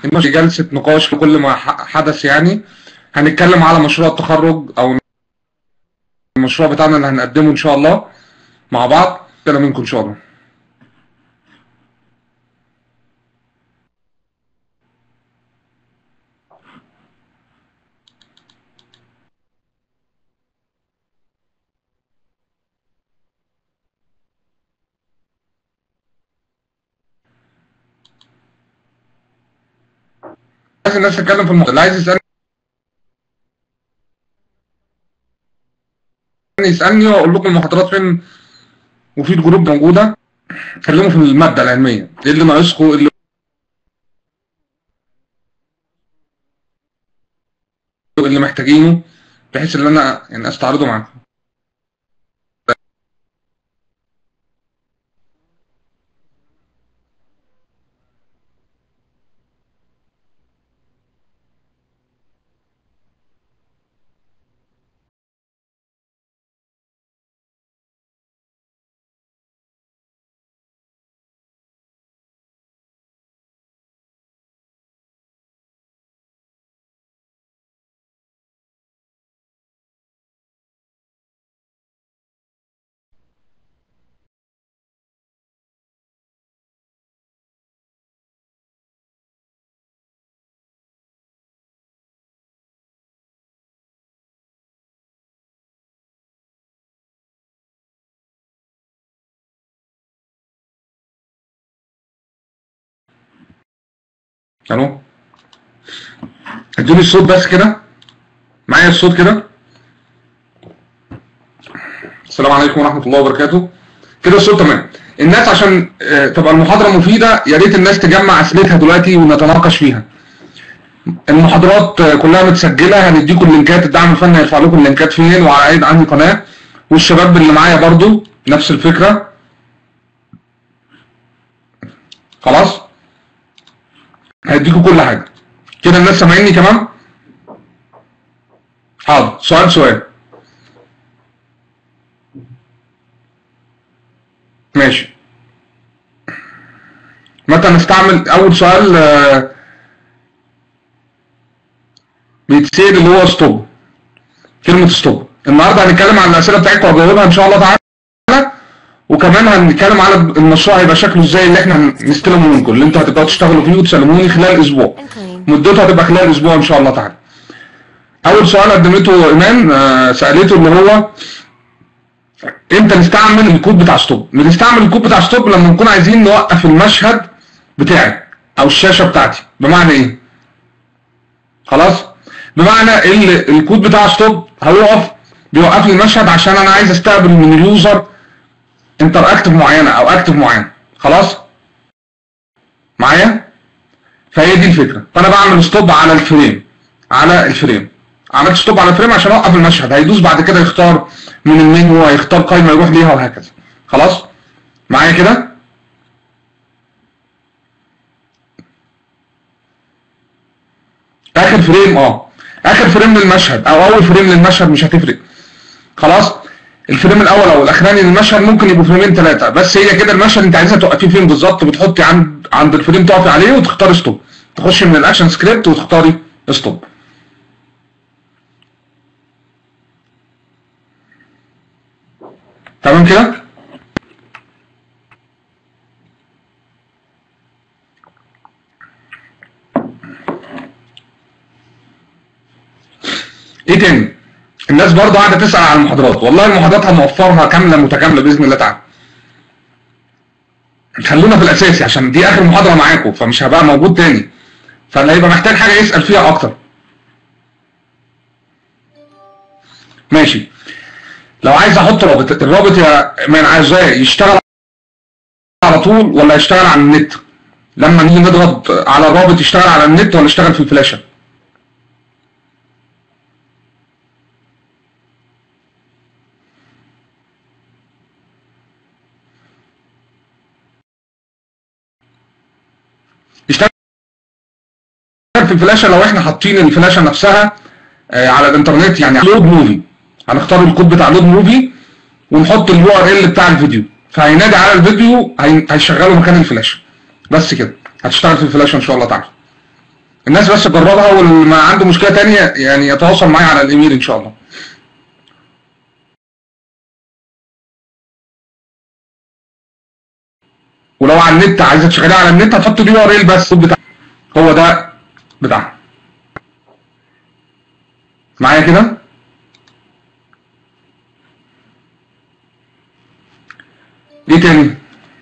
مش جلسة نقاش لكل ما ح- حدث يعني هنتكلم على مشروع التخرج او المشروع بتاعنا اللي هنقدمه ان شاء الله مع بعض كده منكم ان شاء الله عايز الناس تتكلم في الموضوع اللي عايز يسألني يسألني واقول لكم المحاضرات فين وفي الجروب موجودة اتكلموا في المادة العلمية ايه اللي ناقصكم ايه اللي اللي محتاجينه بحيث ان انا يعني استعرضه معاكم الو ادوني الصوت بس كده معايا الصوت كده السلام عليكم ورحمة الله وبركاته كده الصوت تمام الناس عشان آه، تبقى المحاضرة مفيدة يا ريت الناس تجمع أسئلتها دلوقتي ونتناقش فيها المحاضرات آه، كلها متسجلة هنديكم اللينكات الدعم الفني هيرفع لكم اللينكات فين وعلى عيد عندي قناة والشباب اللي معايا برضو نفس الفكرة خلاص هيديكوا كل حاجة كده الناس سامعيني كمان حاضر سؤال سؤال ماشي متى نستعمل اول سؤال آه، بيتسأل اللي هو ستوب كلمة ستوب النهارده هنتكلم عن الأسئلة بتاعتكم وهجاوبها إن شاء الله تعالى وكمان هنتكلم على المشروع هيبقى شكله ازاي اللي احنا هنستلمه منكم اللي انتوا هتبداوا تشتغلوا فيه وتسلموني خلال اسبوع Incoming. مدته هتبقى خلال اسبوع ان شاء الله تعالى اول سؤال قدمته ايمان آه، سالته اللي هو امتى نستعمل الكود بتاع ستوب بنستعمل الكود بتاع ستوب لما نكون عايزين نوقف المشهد بتاعي او الشاشه بتاعتي بمعنى ايه خلاص بمعنى ال- الكود بتاع ستوب هيقف بيوقف لي المشهد عشان انا عايز استقبل من اليوزر انتر اكتف معينه او اكتف معين خلاص معايا فهي دي الفكره فانا بعمل ستوب على الفريم على الفريم عملت ستوب على الفريم عشان اوقف المشهد هيدوس بعد كده يختار من المنيو هيختار قائمه يروح ليها وهكذا خلاص معايا كده اخر فريم اه اخر فريم للمشهد او اول فريم للمشهد مش هتفرق خلاص الفريم الاول او الاخراني للمشهد ممكن يبقوا فريمين ثلاثه بس هي كده المشهد انت عايزها توقفيه فين بالظبط بتحطي عند عند الفريم تقفي عليه وتختاري ستوب تخشي من الاكشن سكريبت وتختاري ستوب تمام كده ايه تاني الناس برضه قاعده تسال على المحاضرات والله المحاضرات هنوفرها كامله متكامله باذن الله تعالى خلونا في الاساسي عشان دي اخر محاضره معاكم فمش هبقى موجود تاني فاللي هيبقى محتاج حاجه يسال فيها اكتر ماشي لو عايز احط رابط الرابط يا مان عايزاه يشتغل على طول ولا يشتغل على النت لما نيجي نضغط على الرابط يشتغل على النت ولا يشتغل في الفلاشه يشتغل في الفلاشه لو احنا حاطين الفلاشه نفسها آه، على الانترنت يعني لود موفي هنختار الكود بتاع لود موفي ونحط اليو ار ال بتاع الفيديو فهينادي على الفيديو هي- هيشغله مكان الفلاشه بس كده هتشتغل في الفلاشه ان شاء الله تعالى الناس بس تجربها واللي ما عنده مشكله تانية يعني يتواصل معايا على الايميل ان شاء الله ولو على النت عايزه تشغليها على النت هتحط اليو ار ال بس بتاع هو ده بتاعها معايا كده ايه تاني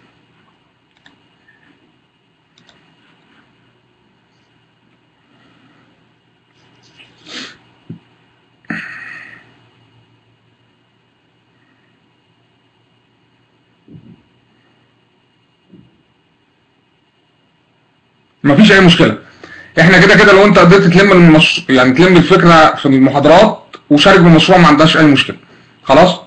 مفيش اي مشكله احنا كده كده لو انت قدرت تلم المش... يعني تلم الفكره في المحاضرات وشارك بالمشروع ما عندهاش اي مشكله خلاص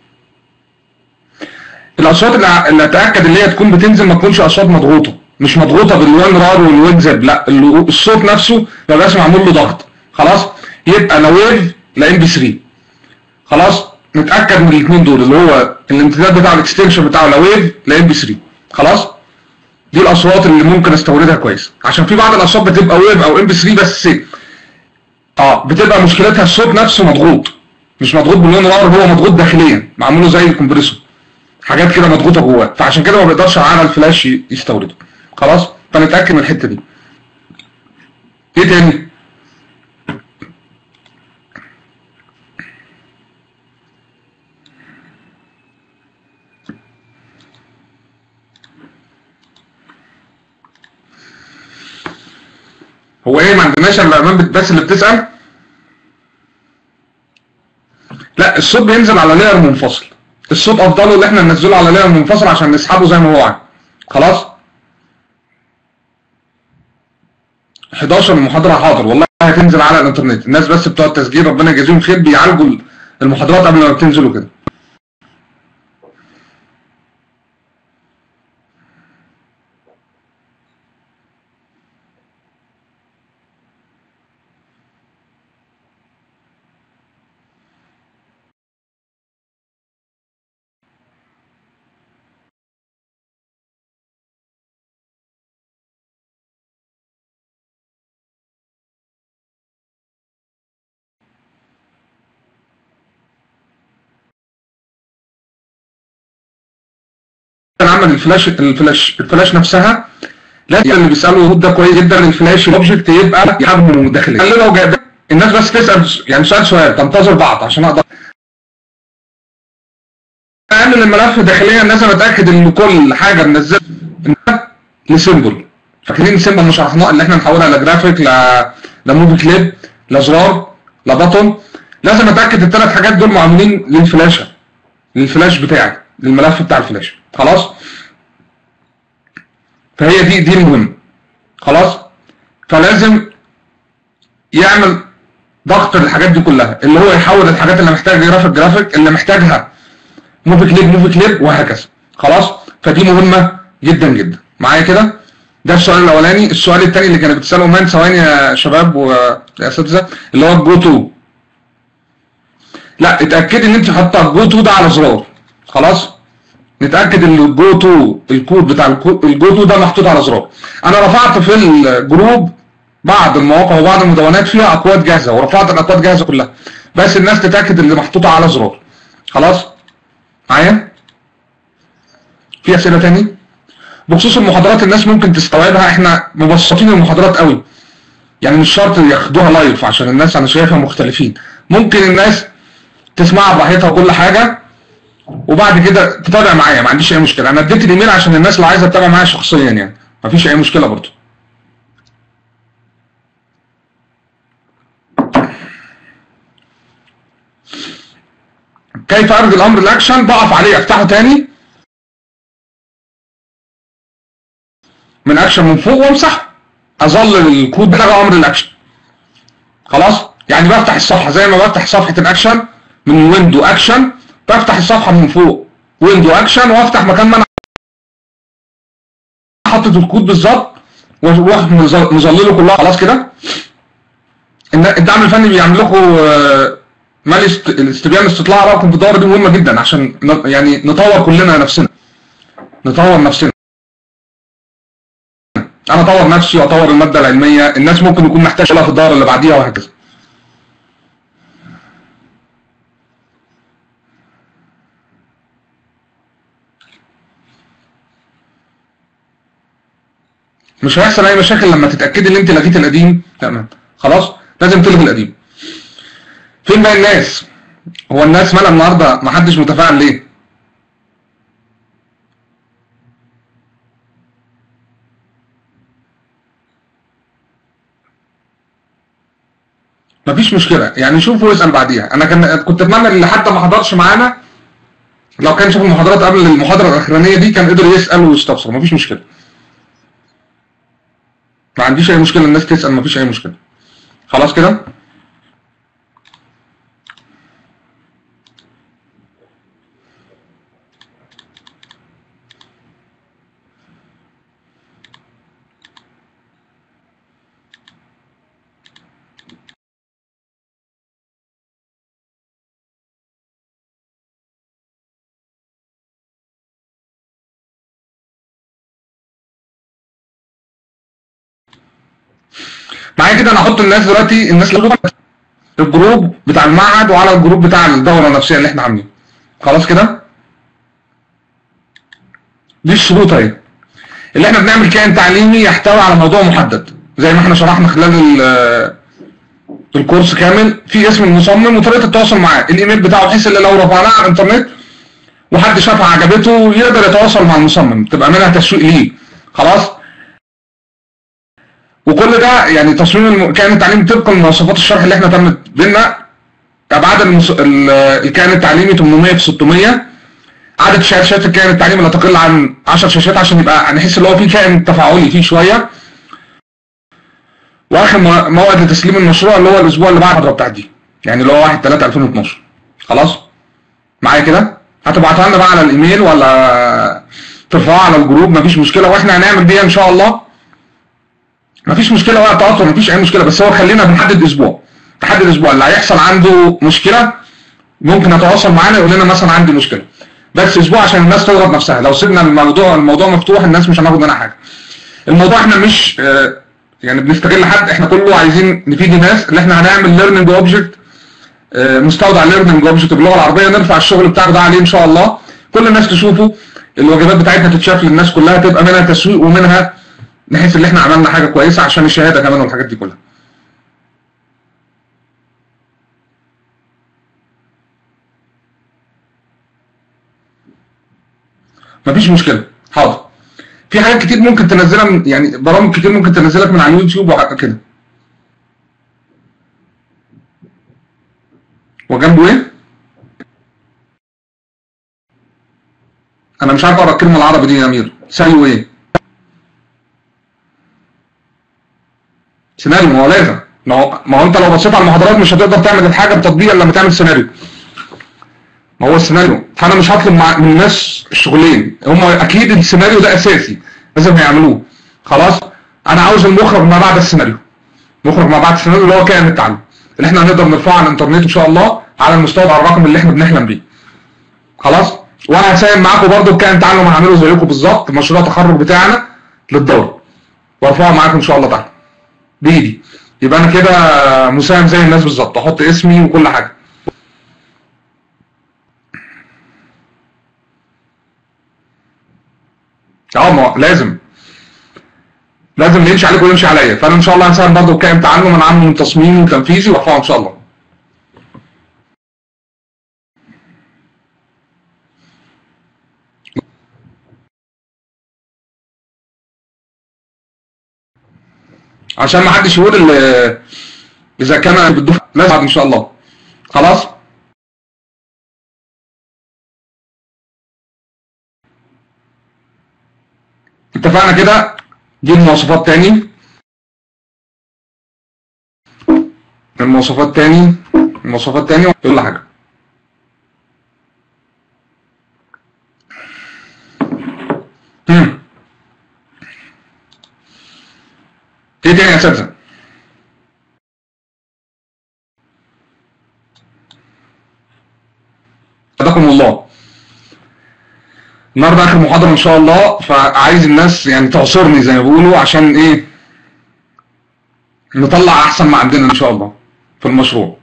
الاصوات اللي, اللي اتاكد اللي هي تكون بتنزل ما تكونش اصوات مضغوطه مش مضغوطه بالوان رار والوين زب لا الصوت نفسه ما بقاش معمول له ضغط خلاص يبقى لا ويف لا ام بي 3 خلاص نتاكد من الاثنين دول اللي هو الامتداد بتاع الاكستنشن بتاعه لا ويف لا ام بي 3 خلاص دي الاصوات اللي ممكن استوردها كويس عشان في بعض الاصوات بتبقى ويف او ام بي 3 بس اه بتبقى مشكلتها الصوت نفسه مضغوط مش مضغوط باللون الار هو مضغوط داخليا معمول له زي الكمبريسور حاجات كده مضغوطه جواه فعشان كده ما بيقدرش على الفلاش يستورده خلاص فنتاكد من الحته دي ايه تاني هو ايه ما عندناش الا امام بس اللي بتسال لا الصوت بينزل على لاير منفصل الصوت افضله اللي احنا ننزله على لاير منفصل عشان نسحبه زي ما هو عايز خلاص 11 المحاضره حاضر والله هتنزل على الانترنت الناس بس بتوع التسجيل ربنا يجازيهم خير بيعالجوا المحاضرات قبل ما بتنزلوا كده عمل الفلاش الفلاش الفلاش نفسها لازم اللي بيسالوا ده كويس جدا الفلاش الاوبجكت يبقى حجمه داخلي قال لو جايب الناس بس تسال يعني سؤال سؤال تنتظر بعض عشان اقدر اعمل الملف داخليا لازم اتاكد ان كل حاجه منزله لسيمبل فاكرين السيمبل اللي شرحناه اللي احنا نحولها لجرافيك ل لموفي كليب لزرار لبطن لازم اتاكد الثلاث حاجات دول معمولين للفلاشه للفلاش بتاعي للملف بتاع الفلاش خلاص فهي دي دي المهم خلاص فلازم يعمل ضغط للحاجات دي كلها اللي هو يحول الحاجات اللي محتاجها جرافيك جرافيك اللي محتاجها موفي كليب موفي كليب وهكذا خلاص فدي مهمه جدا جدا معايا كده ده السؤال الاولاني السؤال الثاني اللي كانت بتساله مان ثواني يا شباب ويا اساتذه اللي هو الجو تو لا اتاكدي ان انت حاطه الجو تو ده على زرار خلاص نتاكد ان الجو تو الكود بتاع الجو تو ده محطوط على زرار انا رفعت في الجروب بعض المواقع وبعض المدونات فيها اكواد جاهزه ورفعت الاكواد جاهزه كلها بس الناس تتاكد اللي محطوطه على زرار خلاص معايا في اسئله تاني بخصوص المحاضرات الناس ممكن تستوعبها احنا مبسطين المحاضرات قوي يعني مش شرط ياخدوها لايف عشان الناس انا شايفها مختلفين ممكن الناس تسمعها براحتها وكل حاجه وبعد كده تتابع معايا ما عنديش اي مشكله انا اديت الايميل عشان الناس اللي عايزه تتابع معايا شخصيا يعني ما فيش اي مشكله برضه كيف ارجو الامر الاكشن بقف عليه افتحه تاني من اكشن من فوق وامسحه اظل الكود بتاع امر الاكشن خلاص يعني بفتح الصفحه زي ما بفتح صفحه الاكشن من ويندو اكشن بفتح الصفحه من فوق ويندو اكشن وافتح مكان ما انا حاطط الكود بالظبط واروح مظلله كلها خلاص كده الدعم الفني بيعمل لكم مال الاستبيان استطلاع رقم في الدوره دي مهمه جدا عشان يعني نطور كلنا نفسنا نطور نفسنا انا اطور نفسي واطور الماده العلميه الناس ممكن يكون محتاج لها في الدوره اللي بعديها وهكذا مش هيحصل اي مشاكل لما تتاكدي ان انت لغيت القديم تمام خلاص لازم تلغي القديم فين بقى الناس هو الناس مالها النهارده ما حدش متفاعل ليه مفيش مشكله يعني شوف واسال بعديها انا كان كنت اتمنى اللي حتى ما حضرش معانا لو كان شاف المحاضرات قبل المحاضره الاخرانيه دي كان قدر يسال ويستفسر مفيش مشكله ما عنديش اي مشكله الناس تسال مفيش اي مشكله خلاص كده معايا كده انا هحط الناس دلوقتي الناس اللي الجروب بتاع المعهد وعلى الجروب بتاع الدوره النفسيه اللي احنا عاملينه خلاص كده دي الشروط اهي اللي احنا بنعمل كائن تعليمي يحتوي على موضوع محدد زي ما احنا شرحنا خلال ال- الكورس كامل في اسم المصمم وطريقه التواصل معاه الايميل بتاعه بحيث ان لو رفعناه على الانترنت وحد شافها عجبته يقدر يتواصل مع المصمم تبقى منها تسويق ليه خلاص وكل ده يعني تصميم الم- كائن التعليمي طبقا لمواصفات الشرح اللي احنا تمت بينا ابعاد المص... ال- الكائن التعليمي 800 في 600 عدد شاشات الكائن التعليمي لا تقل عن 10 شاشات عشان يبقى نحس ان هو في كائن تفاعلي فيه شويه واخر مو- موعد لتسليم المشروع اللي هو الاسبوع اللي بعد المحاضره بتاعت دي يعني اللي هو 1 3 2012 خلاص معايا كده هتبعتها لنا بقى على الايميل ولا ترفعها على الجروب مفيش مشكله واحنا هنعمل بيها ان شاء الله مفيش مشكله ولا توتر مفيش اي مشكله بس هو خلينا بنحدد اسبوع تحدد اسبوع اللي هيحصل عنده مشكله ممكن يتواصل معانا يقول لنا مثلا عندي مشكله بس اسبوع عشان الناس تضغط نفسها لو سيبنا الموضوع الموضوع مفتوح الناس مش هناخد منها حاجه الموضوع احنا مش آه، يعني بنستغل حد احنا كله عايزين نفيد الناس اللي احنا هنعمل ليرنينج اوبجكت مستودع ليرنينج اوبجكت باللغه العربيه نرفع الشغل بتاعنا ده عليه ان شاء الله كل الناس تشوفه الواجبات بتاعتنا تتشاف للناس كلها تبقى منها تسويق ومنها نحس ان احنا عملنا حاجه كويسه عشان الشهاده كمان والحاجات دي كلها مفيش مشكله حاضر في حاجات كتير ممكن تنزلها من يعني برامج كتير ممكن تنزلك من على اليوتيوب وحاجات كده وجنبه ايه انا مش عارف اقرا الكلمه العربي دي يا امير سيو ايه سيناريو ما هو لازم ما هو ما هو انت لو بصيت على المحاضرات مش هتقدر تعمل الحاجه بتطبيق الا لما تعمل سيناريو ما هو السيناريو فانا مش هطلب مع من الناس الشغلين هم اكيد السيناريو ده اساسي لازم يعملوه خلاص انا عاوز المخرج ما بعد السيناريو مخرج ما بعد السيناريو اللي هو كائن التعلم اللي احنا هنقدر نرفعه على الانترنت ان شاء الله على المستوى على الرقم اللي احنا بنحلم بيه خلاص وانا هساهم معاكم برضو بكائن تعلم هعمله زيكم بالظبط مشروع التخرج بتاعنا للدوره وارفعه معاكم ان شاء الله تعالى بايدي يبقى انا كده مساهم زي الناس بالظبط احط اسمي وكل حاجه اه ما هو لازم لازم اللي يمشي عليك ويمشي عليا فانا ان شاء الله هساهم برضه بكائن تعلم انا عامله من تصميمي وتنفيذي وارفعه ان شاء الله عشان ما حدش يقول ال- اذا كان بالدفعه لازم ان شاء الله خلاص اتفقنا كده دي المواصفات تاني المواصفات تاني المواصفات تاني كل حاجه هم. ايه تاني يا اساتذه هداكم الله النهارده اخر محاضره ان شاء الله فعايز الناس يعني تعصرني زي ما بيقولوا عشان ايه نطلع احسن ما عندنا ان شاء الله في المشروع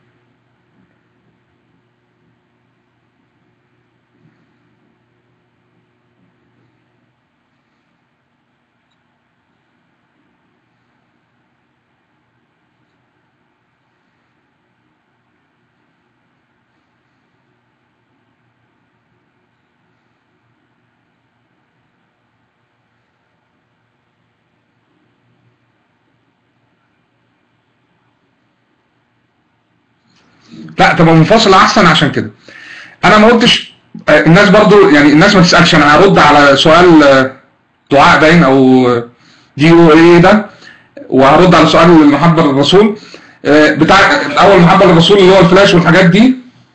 لا تبقى منفصلة احسن عشان كده انا ما قلتش آه، الناس برضو يعني الناس ما تسألش انا هرد على سؤال آه، دعاء باين او دي او ايه ده وهرد على سؤال المحبة للرسول آه، بتاع اول محبة للرسول اللي هو الفلاش والحاجات دي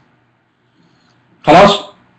خلاص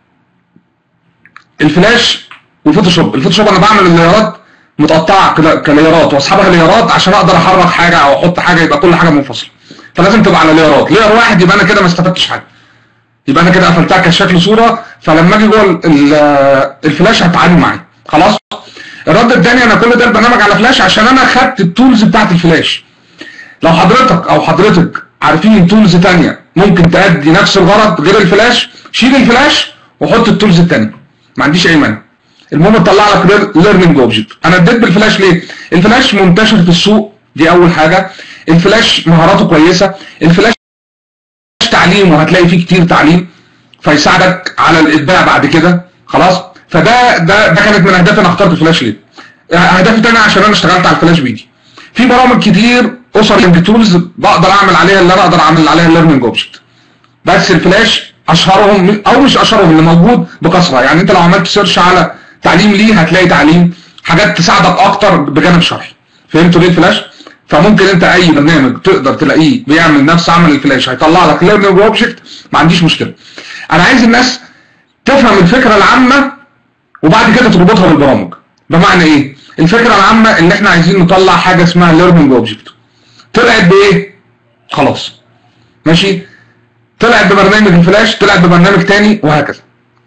الفلاش والفوتوشوب الفوتوشوب انا بعمل الليرات متقطعه كده كليرات واسحبها ليرات عشان اقدر احرك حاجه او احط حاجه يبقى كل حاجه منفصله فلازم تبقى على ليرات لير واحد يبقى انا كده ما استفدتش حاجه يبقى انا كده قفلتها كشكل صوره فلما اجي جوه ال- ال- الفلاش هتعامل معايا خلاص الرد الثاني انا كل ده البرنامج على فلاش عشان انا خدت التولز بتاعت الفلاش لو حضرتك او حضرتك عارفين تولز تانية ممكن تأدي نفس الغرض غير الفلاش شيل الفلاش وحط التولز التانية ما عنديش اي مانع المهم تطلع لك ليرنينج اوبجكت انا اديت بالفلاش ليه الفلاش منتشر في السوق دي اول حاجه الفلاش مهاراته كويسه الفلاش تعليم وهتلاقي فيه كتير تعليم فيساعدك على الاتباع بعد كده خلاص فده ده ده كانت من اهدافي انا اخترت الفلاش ليه اهدافي تانية عشان انا اشتغلت على الفلاش بايدي في برامج كتير اسر تولز بقدر اعمل عليها اللي انا اقدر اعمل عليها ليرنينج اوبجكت بس الفلاش اشهرهم او مش اشهرهم اللي موجود بكثره يعني انت لو عملت سيرش على تعليم ليه هتلاقي تعليم حاجات تساعدك اكتر بجانب شرحي فهمتوا ليه الفلاش فممكن انت اي برنامج تقدر تلاقيه بيعمل نفس عمل الفلاش هيطلع لك ليرنينج اوبجكت ما عنديش مشكله انا عايز الناس تفهم الفكره العامه وبعد كده تربطها بالبرامج بمعنى ايه الفكره العامه ان احنا عايزين نطلع حاجه اسمها ليرنينج اوبجكت طلعت بايه خلاص ماشي طلعت ببرنامج الفلاش طلعت ببرنامج تاني وهكذا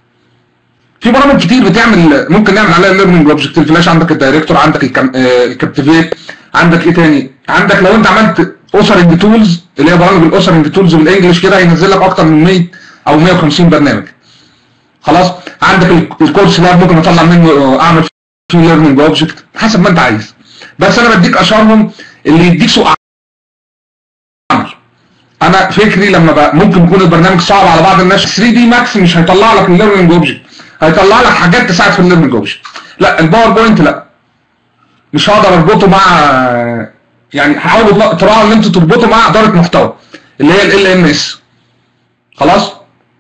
في برامج كتير بتعمل ممكن نعمل عليها ليرنينج اوبجكت الفلاش عندك الدايركتور عندك الكم- آه، الكابتيفيت عندك ايه تاني عندك لو انت عملت اوسرنج تولز اللي هي برامج الاوسرنج تولز بالانجلش كده هينزل لك اكتر من 100 او 150 برنامج خلاص عندك ال- الكورس لاب ممكن اطلع منه آه، اعمل فيه ليرنينج اوبجكت حسب ما انت عايز بس انا بديك اشهرهم اللي يديك سوق عمل انا فكري لما بقى ممكن يكون البرنامج صعب على بعض الناس 3 دي ماكس مش هيطلع لك الليرنينج اوبجكت هيطلع لك حاجات تساعد في الليرنينج اوبجكت لا الباوربوينت لا مش هقدر اربطه مع يعني هحاول تراعوا ان انتوا تربطوا مع اداره محتوى اللي هي ال ام اس خلاص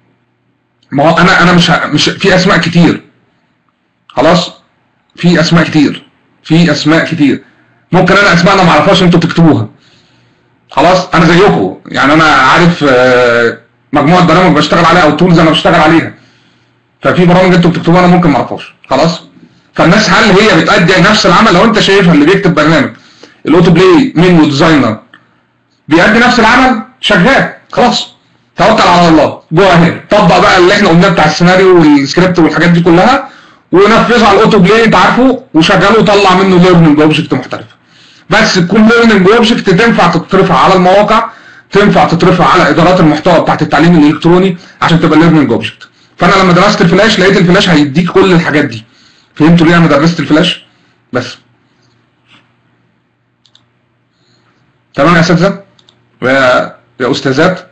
ما هو انا انا مش ه- مش في اسماء كتير خلاص في اسماء كتير في اسماء كتير ممكن انا اسماء انا ما اعرفهاش انتوا تكتبوها خلاص انا زيكم يعني انا عارف آه، مجموعه برامج بشتغل عليها او تولز انا بشتغل عليها ففي برامج انتوا بتكتبوها انا ممكن ما اعرفهاش خلاص فالناس هل هي بتأدي نفس العمل لو انت شايفها اللي بيكتب برنامج الاوتو بلاي منيو ديزاينر بيأدي نفس العمل شغال خلاص توكل على الله جو اهيد طبق بقى اللي احنا قلناه بتاع السيناريو والسكريبت والحاجات دي كلها ونفذه على الاوتو بلاي انت عارفه وشغله وطلع منه ليرنينج اوبجكت محترفه بس تكون ليرنينج اوبجكت تنفع تترفع على المواقع تنفع تترفع على ادارات المحتوى بتاعت التعليم الالكتروني عشان تبقى ليرنينج اوبجكت فانا لما درست الفلاش لقيت الفلاش هيديك كل الحاجات دي فهمتوا ليه انا درست الفلاش بس تمام يا اساتذه ويا يا استاذات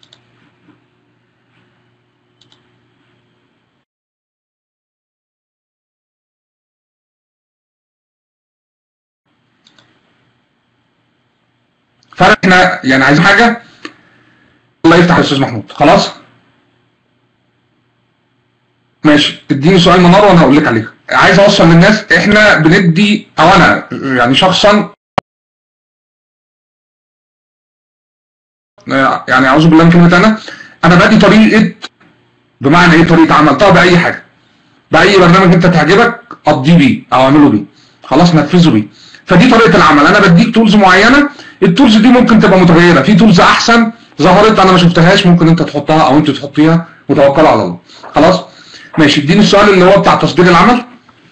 فاحنا يعني عايزين حاجه الله يفتح يا استاذ محمود خلاص ماشي اديني سؤال منار وانا هقول لك عليه عايز اوصل للناس احنا بندي او انا يعني شخصا يعني اعوذ بالله من كلمه انا انا بدي طريقه بمعنى ايه طريقه عمل طب باي حاجه باي برنامج انت تعجبك قضيه بيه او اعمله بيه خلاص نفذه بيه فدي طريقه العمل انا بديك تولز معينه التولز دي ممكن تبقى متغيره في تولز احسن ظهرت انا ما شفتهاش ممكن انت تحطها او انت تحطيها وتوكلوا على الله خلاص ماشي اديني السؤال اللي هو بتاع تصدير العمل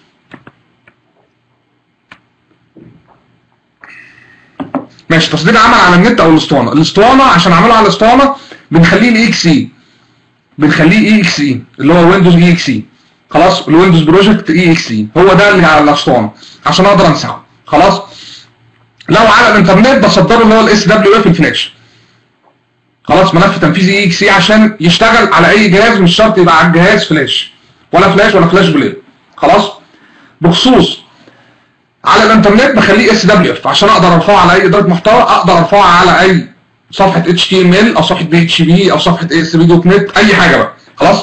ماشي تصدير العمل على النت او الاسطوانه الاسطوانه عشان اعمله على الاسطوانه بنخليه الاي اكس اي بنخليه اي اكس اي اللي هو ويندوز اي اكس اي خلاص الويندوز بروجكت اي اكس اي هو ده اللي على الاسطوانه عشان اقدر امسحه خلاص لو على الانترنت بصدره اللي هو الاس دبليو اف الفلاش خلاص ملف تنفيذي اي اكس اي عشان يشتغل على اي جهاز مش شرط يبقى على الجهاز فلاش ولا فلاش ولا فلاش بلاير خلاص بخصوص على الانترنت بخليه اس دبليو اف عشان اقدر ارفعه على اي اداره محتوى اقدر ارفعه على اي صفحه اتش تي ام ال او صفحه بي اتش بي او صفحه اس بي دوت نت اي حاجه بقى خلاص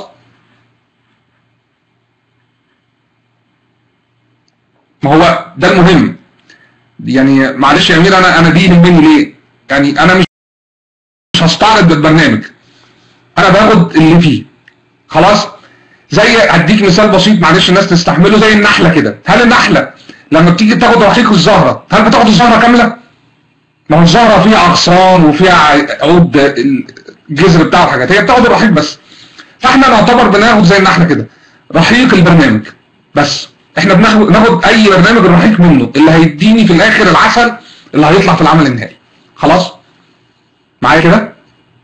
ما هو ده المهم يعني معلش يا امير انا انا دي يهمني ليه؟ يعني انا مش مش هستعرض البرنامج انا باخد اللي فيه خلاص زي هديك مثال بسيط معلش الناس تستحمله زي النحله كده هل النحله لما بتيجي تاخد رحيق الزهره هل بتاخد الزهره كامله؟ ما هو الزهره فيها اغصان وفيها عود الجذر بتاعه وحاجات هي بتاخد الرحيق بس فاحنا نعتبر بناخد زي النحله كده رحيق البرنامج بس احنا بناخد ناخد اي برنامج الرحيق منه اللي هيديني في الاخر العسل اللي هيطلع في العمل النهائي خلاص معايا كده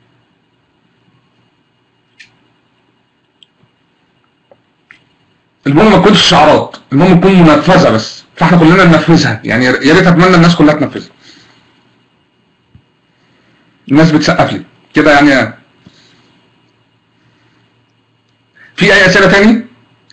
المهم ما تكونش شعارات المهم تكون منفذه بس فاحنا كلنا ننفذها يعني يا ريت اتمنى الناس كلها تنفذها الناس بتسقف لي كده يعني في اي اسئله تاني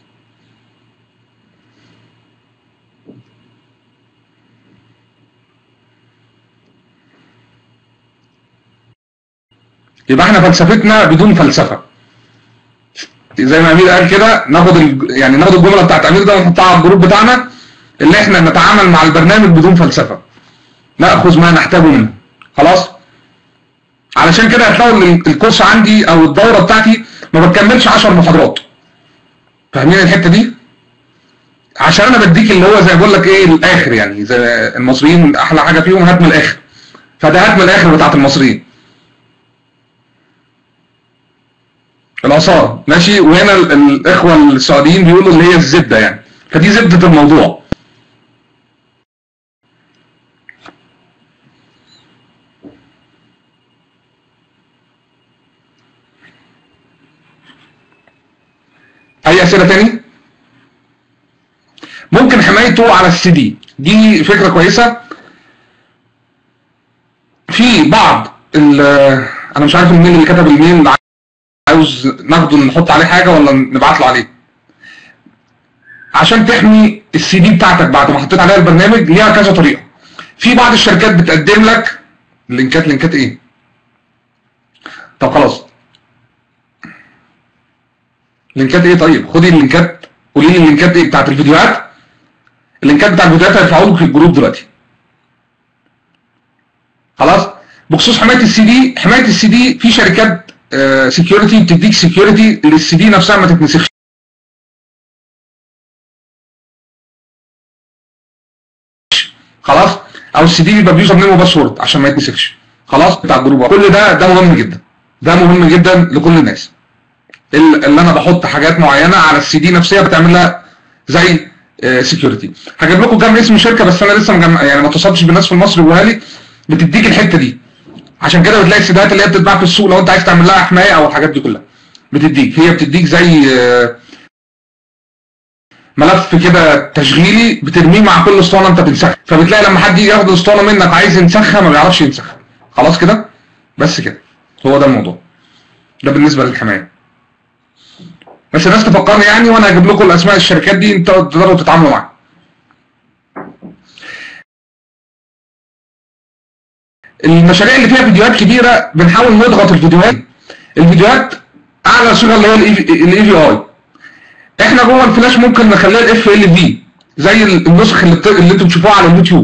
يبقى احنا فلسفتنا بدون فلسفه زي ما امير قال كده ناخد ال... يعني ناخد الجمله بتاعت امير ده ونحطها على الجروب بتاعنا اللي احنا نتعامل مع البرنامج بدون فلسفه ناخذ ما نحتاجه منه خلاص علشان كده هتلاقوا ان الكورس عندي او الدوره بتاعتي ما بتكملش 10 محاضرات فاهمين الحته دي عشان انا بديك اللي هو زي بقول لك ايه الاخر يعني زي المصريين احلى حاجه فيهم هات من الاخر فده هات من الاخر بتاعت المصريين الاثار ماشي وهنا ال- الاخوه السعوديين بيقولوا اللي هي الزبده يعني فدي زبده الموضوع اي اسئله تاني ممكن حمايته على السي دي دي فكره كويسه في بعض ال- انا مش عارف مين اللي كتب الميل عاوز ناخده نحط عليه حاجه ولا نبعت له عليه عشان تحمي السي دي بتاعتك بعد ما حطيت عليها البرنامج ليها كذا طريقه في بعض الشركات بتقدم لك لينكات لينكات ايه طب خلاص لينكات ايه طيب خدي اللينكات قولي لي اللينكات ايه بتاعت الفيديوهات اللينكات بتاع الفيديوهات هيرفعوا لك في الجروب دلوقتي خلاص بخصوص حمايه السي دي حمايه السي دي في شركات سكيورتي بتديك سكيورتي للسي دي نفسها ما تتنسخش خلاص او السي دي بيبقى بيوزر نيم وباسورد عشان ما يتنسخش خلاص بتاع الجروب كل ده ده مهم جدا ده مهم جدا لكل الناس ال- اللي انا بحط حاجات معينه على السي دي نفسها بتعمل لها زي سكيورتي هجيب لكم كام اسم شركه بس انا لسه مجمع يعني ما اتصلتش بالناس في مصر جوها لي بتديك الحته دي عشان كده بتلاقي السيدات اللي هي بتتباع في السوق لو انت عايز تعمل لها حمايه او الحاجات دي كلها بتديك هي بتديك زي آه، ملف كده تشغيلي بترميه مع كل اسطوانه انت بتنسخها فبتلاقي لما حد يجي ياخد الاسطوانه منك عايز ينسخها ما بيعرفش ينسخها خلاص كده بس كده هو ده الموضوع ده بالنسبه للحمايه بس الناس تفكرني يعني وانا هجيب لكم الاسماء الشركات دي انتوا تقدروا تتعاملوا معاها المشاريع اللي فيها فيديوهات كبيره بنحاول نضغط الفيديوهات الفيديوهات اعلى صيغه اللي هي الاي في اي احنا جوه الفلاش ممكن نخليها الاف ال في زي النسخ اللي, بت... اللي انتم بتشوفوها على اليوتيوب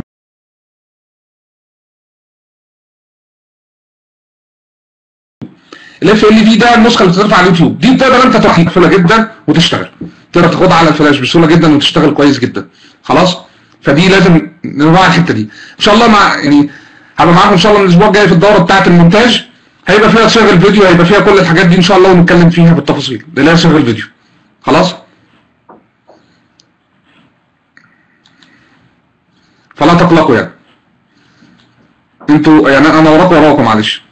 الاف ال في ده النسخه اللي بتترفع على اليوتيوب دي بتقدر انت تحفلها جدا وتشتغل تقدر تاخدها على الفلاش بسهوله جدا وتشتغل كويس جدا خلاص فدي لازم نراعي الحته دي ان شاء الله مع يعني هبقى معاكم ان شاء الله الاسبوع الجاي في الدوره بتاعه المونتاج هيبقى فيها صيغ الفيديو هيبقى فيها كل الحاجات دي ان شاء الله ونتكلم فيها بالتفاصيل اللي هي صيغ الفيديو خلاص فلا تقلقوا يعني انتوا يعني انا وراكم وراكم معلش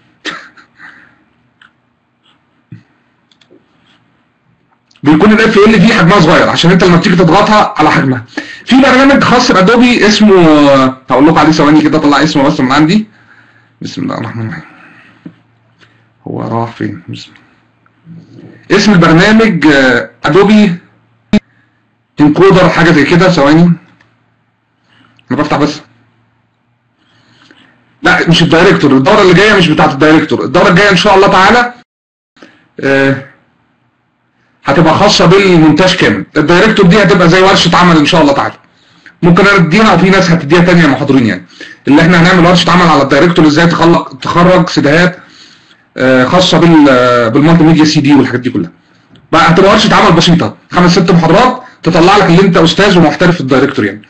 بيكون الاف ال فيه حجمها صغير عشان انت لما بتيجي تضغطها على حجمها في برنامج خاص بادوبي اسمه هقول لكم عليه ثواني كده اطلع اسمه بس من عندي بسم الله الرحمن الرحيم هو راح فين بسم الله. اسم البرنامج ادوبي انكودر حاجه زي كده ثواني انا بفتح بس لا مش الدايركتور الدوره اللي جايه مش بتاعت الدايركتور الدوره الجايه ان شاء الله تعالى آه هتبقى خاصه بالمونتاج كامل الدايركتور دي هتبقى زي ورشه عمل ان شاء الله تعالى ممكن انا اديها وفي ناس هتديها تانية محاضرين يعني اللي احنا هنعمل ورشه عمل على الدايركتور ازاي تخلق تخرج سيديهات آه خاصه بال بالمالتي ميديا سي دي والحاجات دي كلها بقى هتبقى ورشه عمل بسيطه خمس ست محاضرات تطلع لك اللي انت استاذ ومحترف في الدايركتور يعني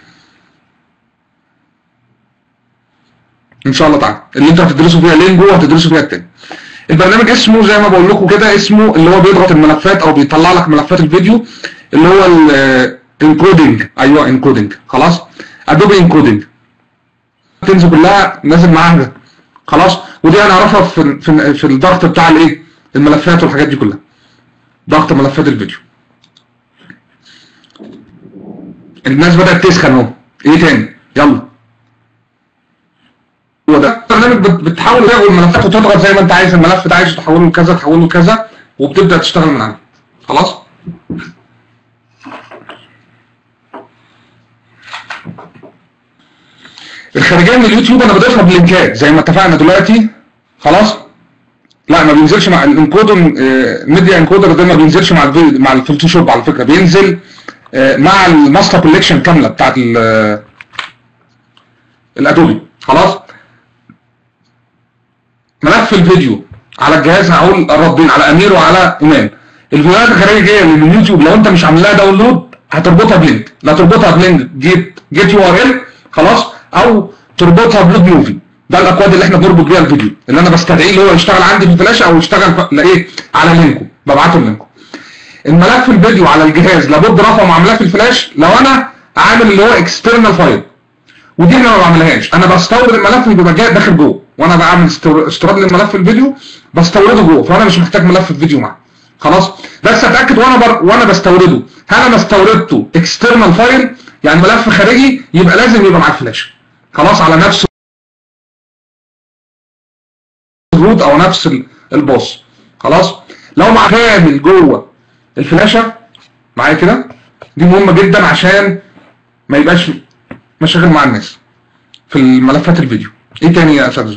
ان شاء الله تعالى اللي انتوا هتدرسوا فيها لينجو وهتدرسوا فيها التاني البرنامج اسمه زي ما بقول لكم كده اسمه اللي هو بيضغط الملفات او بيطلع لك ملفات الفيديو اللي هو الانكودنج ايوه انكودنج خلاص ادوبي انكودنج تنزل كلها نازل معاها ده خلاص ودي هنعرفها في في في الضغط بتاع الايه الملفات والحاجات دي كلها ضغط ملفات الفيديو الناس بدات تسخن اهو ايه تاني يلا هو ده برنامج بتحاول تاخد الملفات وتضغط زي ما انت عايز الملف ده عايز تحوله لكذا تحوله لكذا وبتبدا تشتغل من عنده خلاص الخارجيه من اليوتيوب انا بضيفها بلينكات زي ما اتفقنا دلوقتي خلاص لا ما بينزلش مع الانكودر ميديا انكودر ده ما بينزلش مع الفيديو مع الفوتوشوب على فكره بينزل مع الماستر كوليكشن كامله بتاعت الادوبي خلاص ملف الفيديو على الجهاز هقول الردين على امير وعلى ايمان الفيديوهات الخارجيه جايه من اليوتيوب لو انت مش عامل لها داونلود هتربطها بلينك لا تربطها بلينك جيت جيت يو ار ال خلاص او تربطها بلود موفي ده الاكواد اللي احنا بنربط بيها الفيديو اللي انا بستدعيه اللي هو يشتغل عندي في الفلاشه او يشتغل لايه على لينكو ببعته لينكو الملف الفيديو على الجهاز لابد رفعه مع ملف الفلاش لو انا عامل اللي هو اكسترنال فايل ودي انا ما بعملهاش انا بستورد الملف بيبقى جاي داخل جوه وانا بعمل استيراد للملف الفيديو بستورده جوه فانا مش محتاج ملف الفيديو معاه خلاص بس اتاكد وانا بر... وانا بستورده هل انا استوردته اكسترنال فايل يعني ملف خارجي يبقى لازم يبقى مع الفلاش خلاص على نفس الروت او نفس الباص خلاص لو مع كامل جوه الفلاشه معايا كده دي مهمه جدا عشان ما يبقاش مشاغل مع الناس في الملفات الفيديو ايه تاني يا اساتذه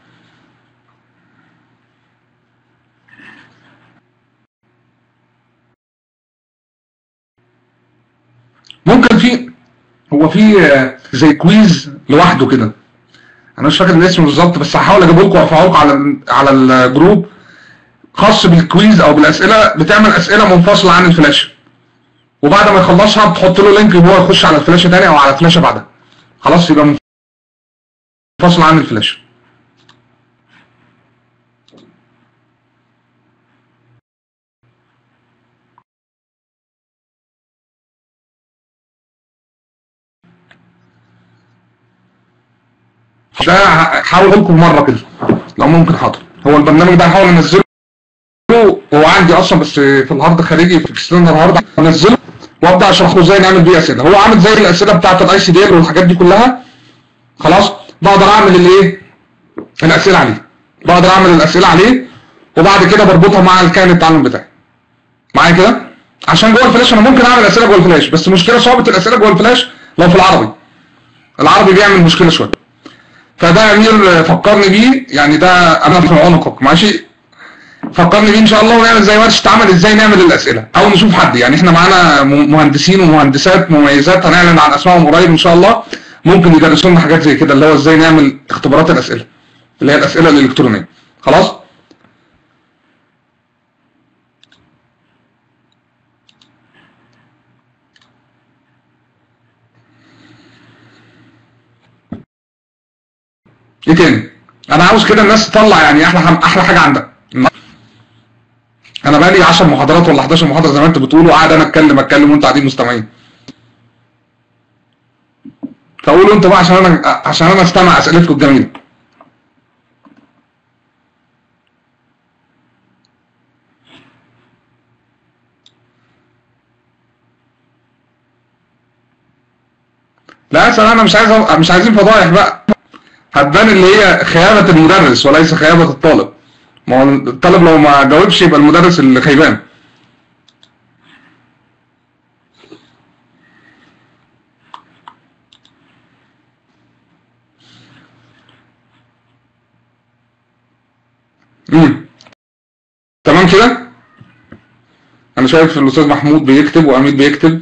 ممكن في هو في زي كويز لوحده كده انا مش فاكر الاسم بالظبط بس هحاول اجيبه لكم وارفعه لكم على على الجروب خاص بالكويز او بالاسئله بتعمل اسئله منفصله عن الفلاشه وبعد ما يخلصها بتحط له لينك وهو يخش على الفلاشه تاني او على فلاشه بعدها خلاص يبقى منفصل عن الفلاشه ده هحاول لكم مره كده لو ممكن حاضر هو البرنامج ده هحاول انزله هو عندي اصلا بس في الهارد خارجي في اكسترنال هارد انزله وابدا اشرح له ازاي نعمل بيه اسئله هو عامل زي الاسئله بتاعت الاي سي دي ال والحاجات دي كلها خلاص بقدر اعمل الايه الاسئله عليه بقدر اعمل الاسئله عليه وبعد كده بربطها مع الكائن التعلم بتاعي معايا كده عشان جوه الفلاش انا ممكن اعمل اسئله جوه الفلاش بس مشكله صعوبه الاسئله جوه الفلاش لو في العربي العربي بيعمل مشكله شويه فده امير فكرني بيه يعني ده انا في عنقك ماشي فكرني بيه ان شاء الله ونعمل زي ورشه عمل ازاي نعمل الاسئله او نشوف حد يعني احنا معانا مهندسين ومهندسات مميزات هنعلن عن اسمائهم قريب ان شاء الله ممكن يدرسوا لنا حاجات زي كده اللي هو ازاي نعمل اختبارات الاسئله اللي هي الاسئله الالكترونيه خلاص ايه تاني انا عاوز كده الناس تطلع يعني احلى احلى حاجه عندك انا بقالي 10 محاضرات ولا 11 محاضره زي ما انتوا بتقولوا قاعد انا اتكلم اتكلم وانتوا قاعدين مستمعين فقولوا انتوا بقى عشان انا عشان انا استمع اسئلتكم الجميله لا اسال انا مش عايز مش عايزين فضايح بقى هتبان اللي هي خيانه المدرس وليس خيانه الطالب ما هو الطالب لو ما جاوبش يبقى المدرس اللي خيبان امم تمام كده انا شايف الاستاذ محمود بيكتب وامير بيكتب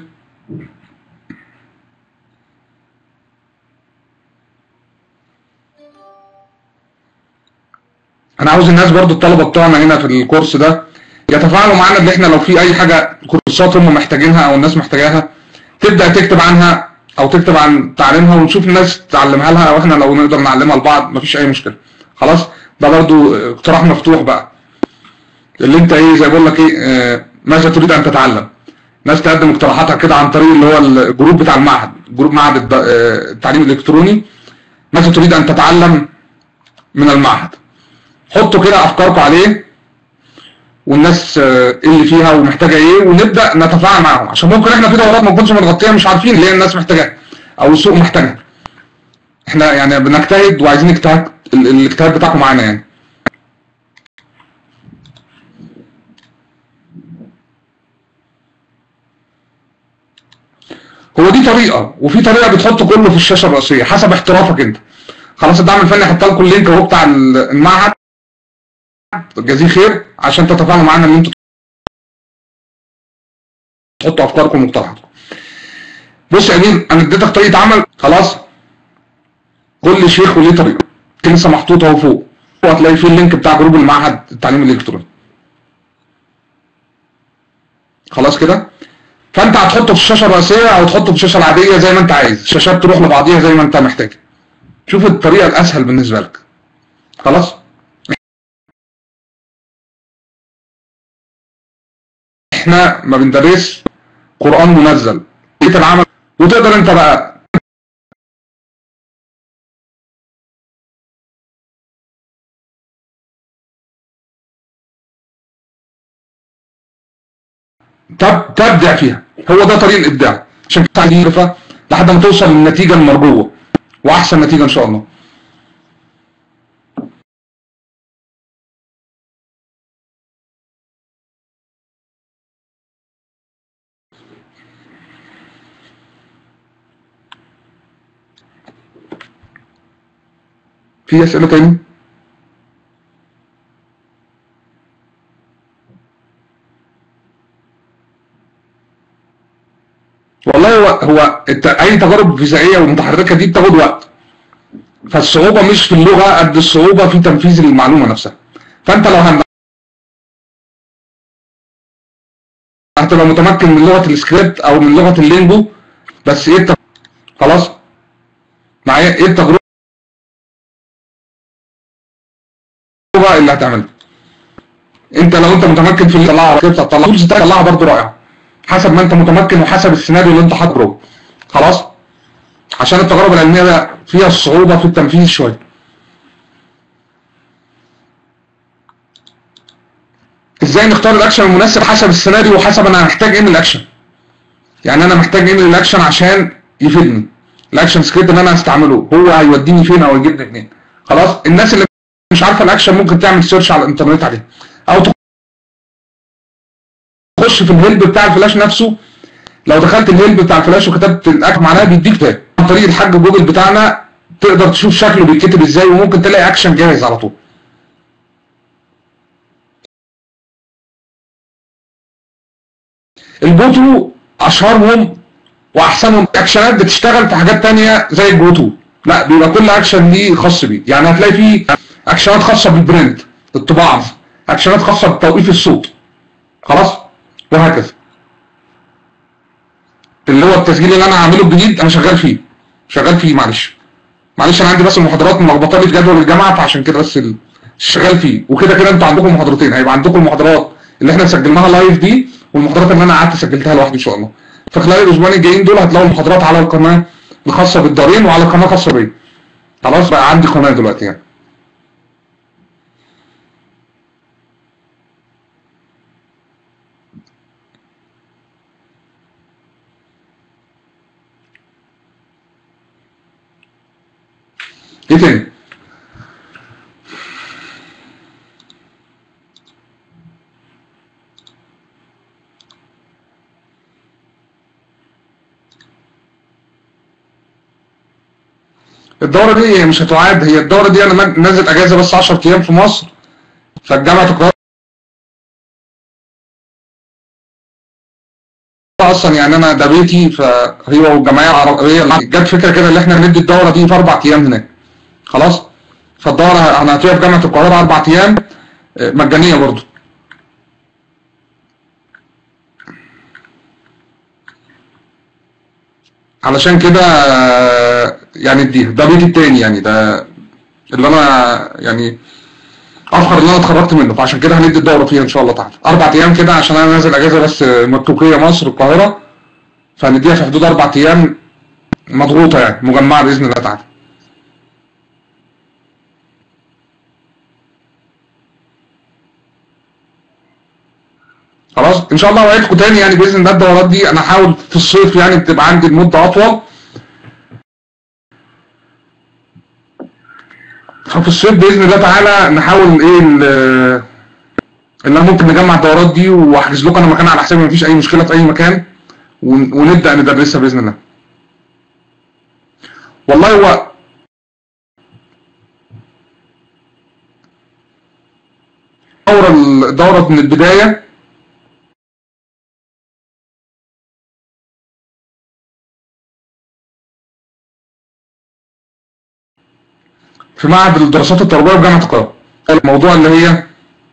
انا عاوز الناس برضو الطلبه بتوعنا هنا في الكورس ده يتفاعلوا معانا ان احنا لو في اي حاجه كورسات هم محتاجينها او الناس محتاجاها تبدا تكتب عنها او تكتب عن تعليمها ونشوف الناس تعلمها لها او احنا لو نقدر نعلمها لبعض مفيش اي مشكله خلاص ده برضو اقتراح مفتوح بقى اللي انت ايه زي بقول لك ايه اه ماذا تريد ان تتعلم ناس تقدم اقتراحاتها كده عن طريق اللي هو الجروب بتاع المعهد جروب معهد التعليم الالكتروني ماذا تريد ان تتعلم من المعهد حطوا كده افكاركم عليه والناس اللي فيها ومحتاجه ايه ونبدا نتفاعل معاهم عشان ممكن احنا في دورات ما نكونش متغطيه مش عارفين ليه الناس محتاجاها او السوق محتاجها احنا يعني بنجتهد وعايزين اجتهاد الاجتهاد بتاعكم معانا يعني هو دي طريقه وفي طريقه بتحط كله في الشاشه الرئيسيه حسب احترافك انت خلاص الدعم الفني هحط لكم اللينك اهو بتاع المعهد جزيه خير عشان تتفاعلوا معانا ان انتوا تحطوا افكاركم ومقترحاتكم بص يا امين انا اديتك طريقه عمل خلاص كل شيخ وليه طريقه لسه محطوطه اهو فوق وهتلاقي فيه اللينك بتاع جروب المعهد التعليم الالكتروني خلاص كده فانت هتحطه في الشاشه الرئيسيه او تحطه في الشاشه العاديه زي ما انت عايز الشاشات تروح لبعضيها زي ما انت محتاج شوف الطريقه الاسهل بالنسبه لك خلاص احنا ما بندرس قران منزل بيت العمل وتقدر انت بقى تب تبدع فيها هو ده طريق الابداع عشان تعرفها لحد ما توصل للنتيجه المرجوه واحسن نتيجه ان شاء الله في اسئله تاني والله هو هو اي تجارب فيزيائيه ومتحركه دي بتاخد وقت فالصعوبه مش في اللغه قد الصعوبه في تنفيذ المعلومه نفسها فانت لو هم هتبقى متمكن من لغه السكريبت او من لغه اللينجو بس ايه التجربة خلاص معايا ايه التجربه اللي هتعملها انت لو انت متمكن في اللي تطلعها تطلعها تولز تطلعها برضه رائعه حسب ما انت متمكن وحسب السيناريو اللي انت حاطه جوه خلاص عشان التجارب العلميه فيها الصعوبه في التنفيذ شويه ازاي نختار الاكشن المناسب حسب السيناريو وحسب انا محتاج ايه من الاكشن يعني انا محتاج ايه من الاكشن عشان يفيدني الاكشن سكريبت اللي انا هستعمله هو هيوديني فين او يجيبني منين خلاص الناس اللي مش عارفه الاكشن ممكن تعمل سيرش على الانترنت عليه او تخش في الهيلب بتاع الفلاش نفسه لو دخلت الهيلب بتاع الفلاش وكتبت الاكشن معناها بيديك ده عن طريق الحاج جوجل بتاعنا تقدر تشوف شكله بيتكتب ازاي وممكن تلاقي اكشن جاهز على طول البوتو اشهرهم واحسنهم اكشنات بتشتغل في حاجات تانية زي الجوتو لا بيبقى كل اكشن ليه خاص بيه يعني هتلاقي فيه اكشنات خاصه بالبرنت الطباعه اكشنات خاصه بتوقيف الصوت خلاص وهكذا اللي هو التسجيل اللي انا هعمله الجديد انا شغال فيه شغال فيه معلش معلش انا عندي بس المحاضرات ملخبطه لي في جدول الجامعه فعشان كده بس ال... شغال فيه وكده كده انتوا عندكم محاضرتين هيبقى عندكم المحاضرات اللي احنا سجلناها لايف دي والمحاضرات اللي انا قعدت سجلتها لوحدي ان شاء الله فخلال الاسبوعين الجايين دول هتلاقوا المحاضرات على القناه الخاصه بالدارين وعلى قناه خاصه بيا خلاص بقى عندي قناه دلوقتي يعني ايه تاني الدورة دي مش هتعاد هي الدورة دي انا نازل اجازة بس 10 ايام في مصر فالجامعة القاهرة اصلا يعني انا ده بيتي فهي والجمعيه العربيه جت فكره كده اللي احنا ندي الدوره دي في اربع ايام هناك خلاص فالدوره انا هتبقى في جامعه القاهره اربع ايام مجانيه برضو علشان كده يعني اديها ده بيتي التاني يعني ده اللي انا يعني افخر ان انا اتخرجت منه فعشان كده هندي الدوره فيها ان شاء الله تعالى اربع ايام كده عشان انا نازل اجازه بس مكوكيه مصر القاهره فهنديها في حدود اربع ايام مضغوطه يعني مجمعه باذن الله تعالى خلاص ان شاء الله اوعدكم تاني يعني باذن الله الدورات دي انا هحاول في الصيف يعني بتبقى عندي المده اطول ففي الصيف باذن الله تعالى نحاول ايه ان انا ممكن نجمع الدورات دي واحجز لكم انا مكان على حسابي مفيش اي مشكله في اي مكان ونبدا ندرسها باذن الله والله هو الدوره الدوره من البدايه في معهد الدراسات التربويه بجامعه القاهره الموضوع اللي هي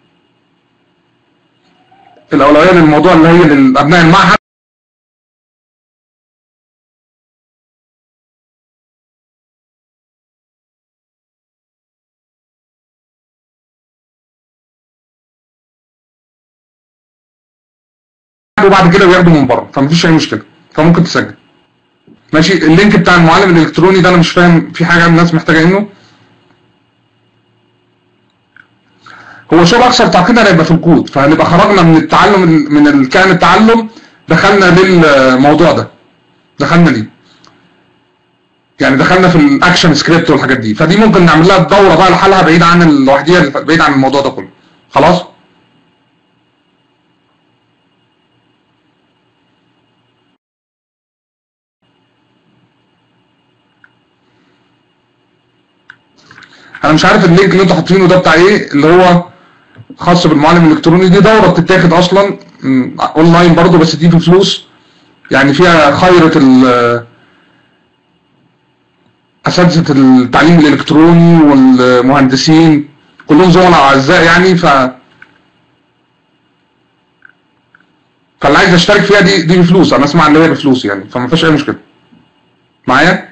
الاولويه للموضوع اللي هي لابناء المعهد وبعد كده بياخدوا من بره فمفيش اي مشكله فممكن تسجل ماشي اللينك بتاع المعلم الالكتروني ده انا مش فاهم في حاجه الناس محتاجه انه هو شغل اكثر تعقيدا هيبقى في الكود فهنبقى خرجنا من التعلم من الكائن التعلم دخلنا للموضوع ده دخلنا ليه يعني دخلنا في الاكشن سكريبت والحاجات دي فدي ممكن نعمل لها دوره بقى لحالها بعيد عن لوحديها بعيد عن الموضوع ده كله خلاص انا مش عارف اللينك اللي انتوا حاطينه ده بتاع ايه اللي هو خاص بالمعلم الالكتروني دي دوره بتتاخد اصلا اونلاين برضو بس دي بفلوس يعني فيها خيرة اساتذه التعليم الالكتروني والمهندسين كلهم زملاء اعزاء يعني ف فاللي عايز اشترك فيها دي دي بفلوس انا اسمع ان هي بفلوس يعني فما فيش اي مشكله معايا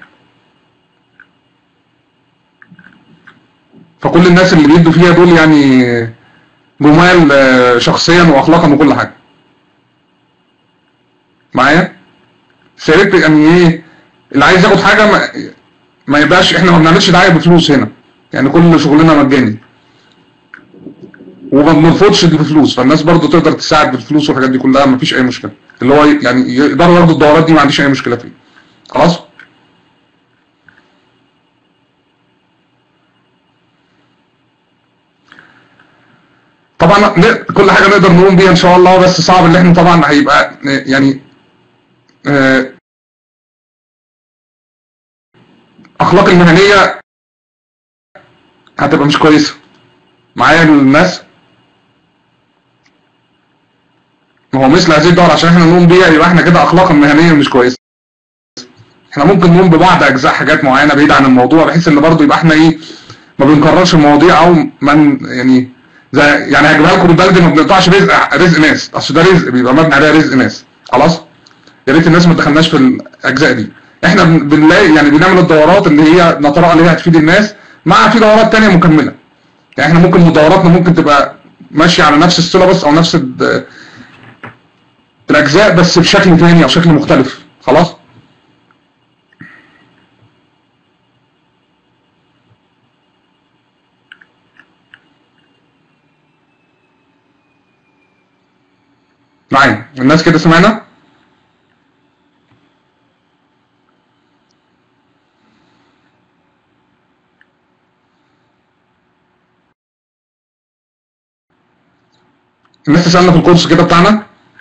فكل الناس اللي بيدوا فيها دول يعني جمال شخصيا واخلاقا وكل حاجه معايا شاركت يعني ايه اللي عايز ياخد حاجه ما, ما يبقاش احنا ما بنعملش دعايه بفلوس هنا يعني كل شغلنا مجاني وما بنرفضش دي بفلوس فالناس برضو تقدر تساعد بالفلوس والحاجات دي كلها ما فيش اي مشكله اللي هو يعني يقدروا ياخدوا الدورات دي ما عنديش اي مشكله فيه خلاص طبعا كل حاجه نقدر نقوم بيها ان شاء الله بس صعب ان احنا طبعا هيبقى يعني اخلاق المهنيه هتبقى مش كويسه معايا الناس ما هو مثل هذه الدورة عشان احنا نقوم بيها يبقى احنا كده اخلاقا مهنيه مش كويسه احنا ممكن نقوم ببعض اجزاء حاجات معينه بعيد عن الموضوع بحيث ان برضه يبقى احنا ايه ما بنكررش المواضيع او من يعني زي يعني هجيبها لكم البلد ما بنقطعش رزق رزق ناس اصل ده رزق بيبقى مبني عليها رزق ناس خلاص يا ريت الناس ما تدخلناش في الاجزاء دي احنا بنلاقي يعني بنعمل الدورات اللي هي نتراءى اللي هي هتفيد الناس مع في دورات تانية مكمله يعني احنا ممكن دوراتنا ممكن تبقى ماشيه على نفس السيلابس او نفس ال- الاجزاء بس بشكل تاني او شكل مختلف خلاص معايا الناس كده سمعنا الناس تسألنا في الكورس كده بتاعنا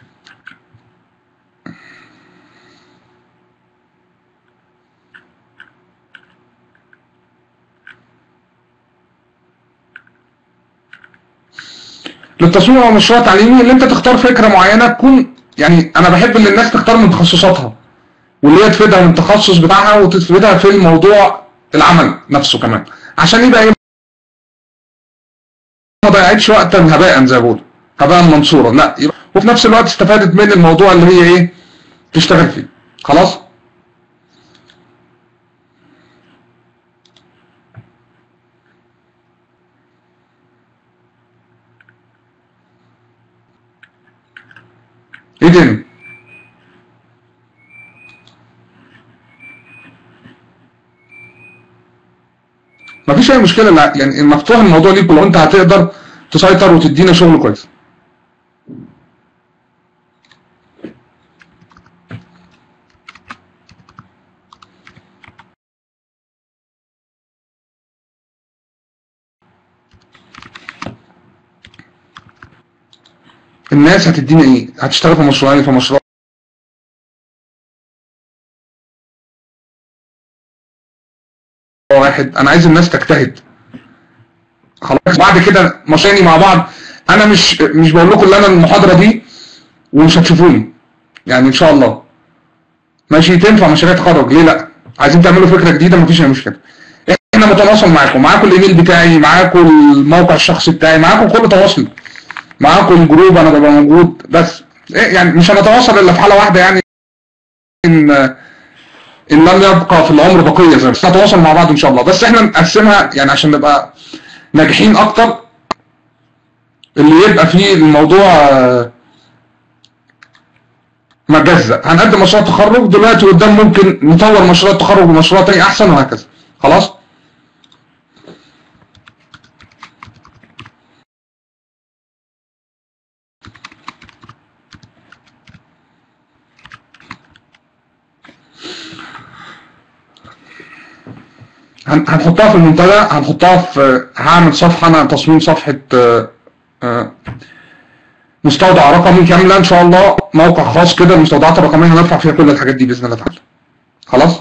للتصميم او مشروع تعليمي اللي انت تختار فكره معينه تكون يعني انا بحب ان الناس تختار من تخصصاتها واللي هي تفيدها من التخصص بتاعها وتفيدها في الموضوع العمل نفسه كمان عشان يبقى ايه ما ضيعتش وقتا هباء زي ما بقول هباء منصورا لا يبقى وفي نفس الوقت استفادت من الموضوع اللي هي ايه تشتغل فيه خلاص ايه تاني مفيش اي مشكله لا يعني مفتوح الموضوع ليك ولو انت هتقدر تسيطر وتدينا شغل كويس الناس هتدينا ايه هتشتغل في مشروعين في مشروع واحد انا عايز الناس تجتهد خلاص بعد كده مشاني مع بعض انا مش مش بقول لكم ان انا المحاضره دي ومش هتشوفوني يعني ان شاء الله ماشي تنفع مشاريع تخرج ليه لا عايزين تعملوا فكره جديده مفيش اي مشكله احنا متواصل معاكم معاكم الايميل بتاعي معاكم الموقع الشخصي بتاعي معاكم كل تواصل معاكم الجروب انا ببقى موجود بس إيه يعني مش هنتواصل الا في حاله واحده يعني ان ان لم يبقى في العمر بقيه زي بس نتواصل مع بعض ان شاء الله بس احنا نقسمها يعني عشان نبقى ناجحين اكتر اللي يبقى فيه الموضوع آه، مجزأ هنقدم مشروع تخرج دلوقتي قدام ممكن نطور مشروع التخرج بمشروع تاني احسن وهكذا خلاص هن- هنحطها في المنتدى هنحطها في هعمل صفحة أنا تصميم صفحة آه، آه، مستودع رقمي كاملة إن شاء الله موقع خاص كده المستودعات الرقمية هنرفع فيها كل الحاجات دي بإذن الله تعالى خلاص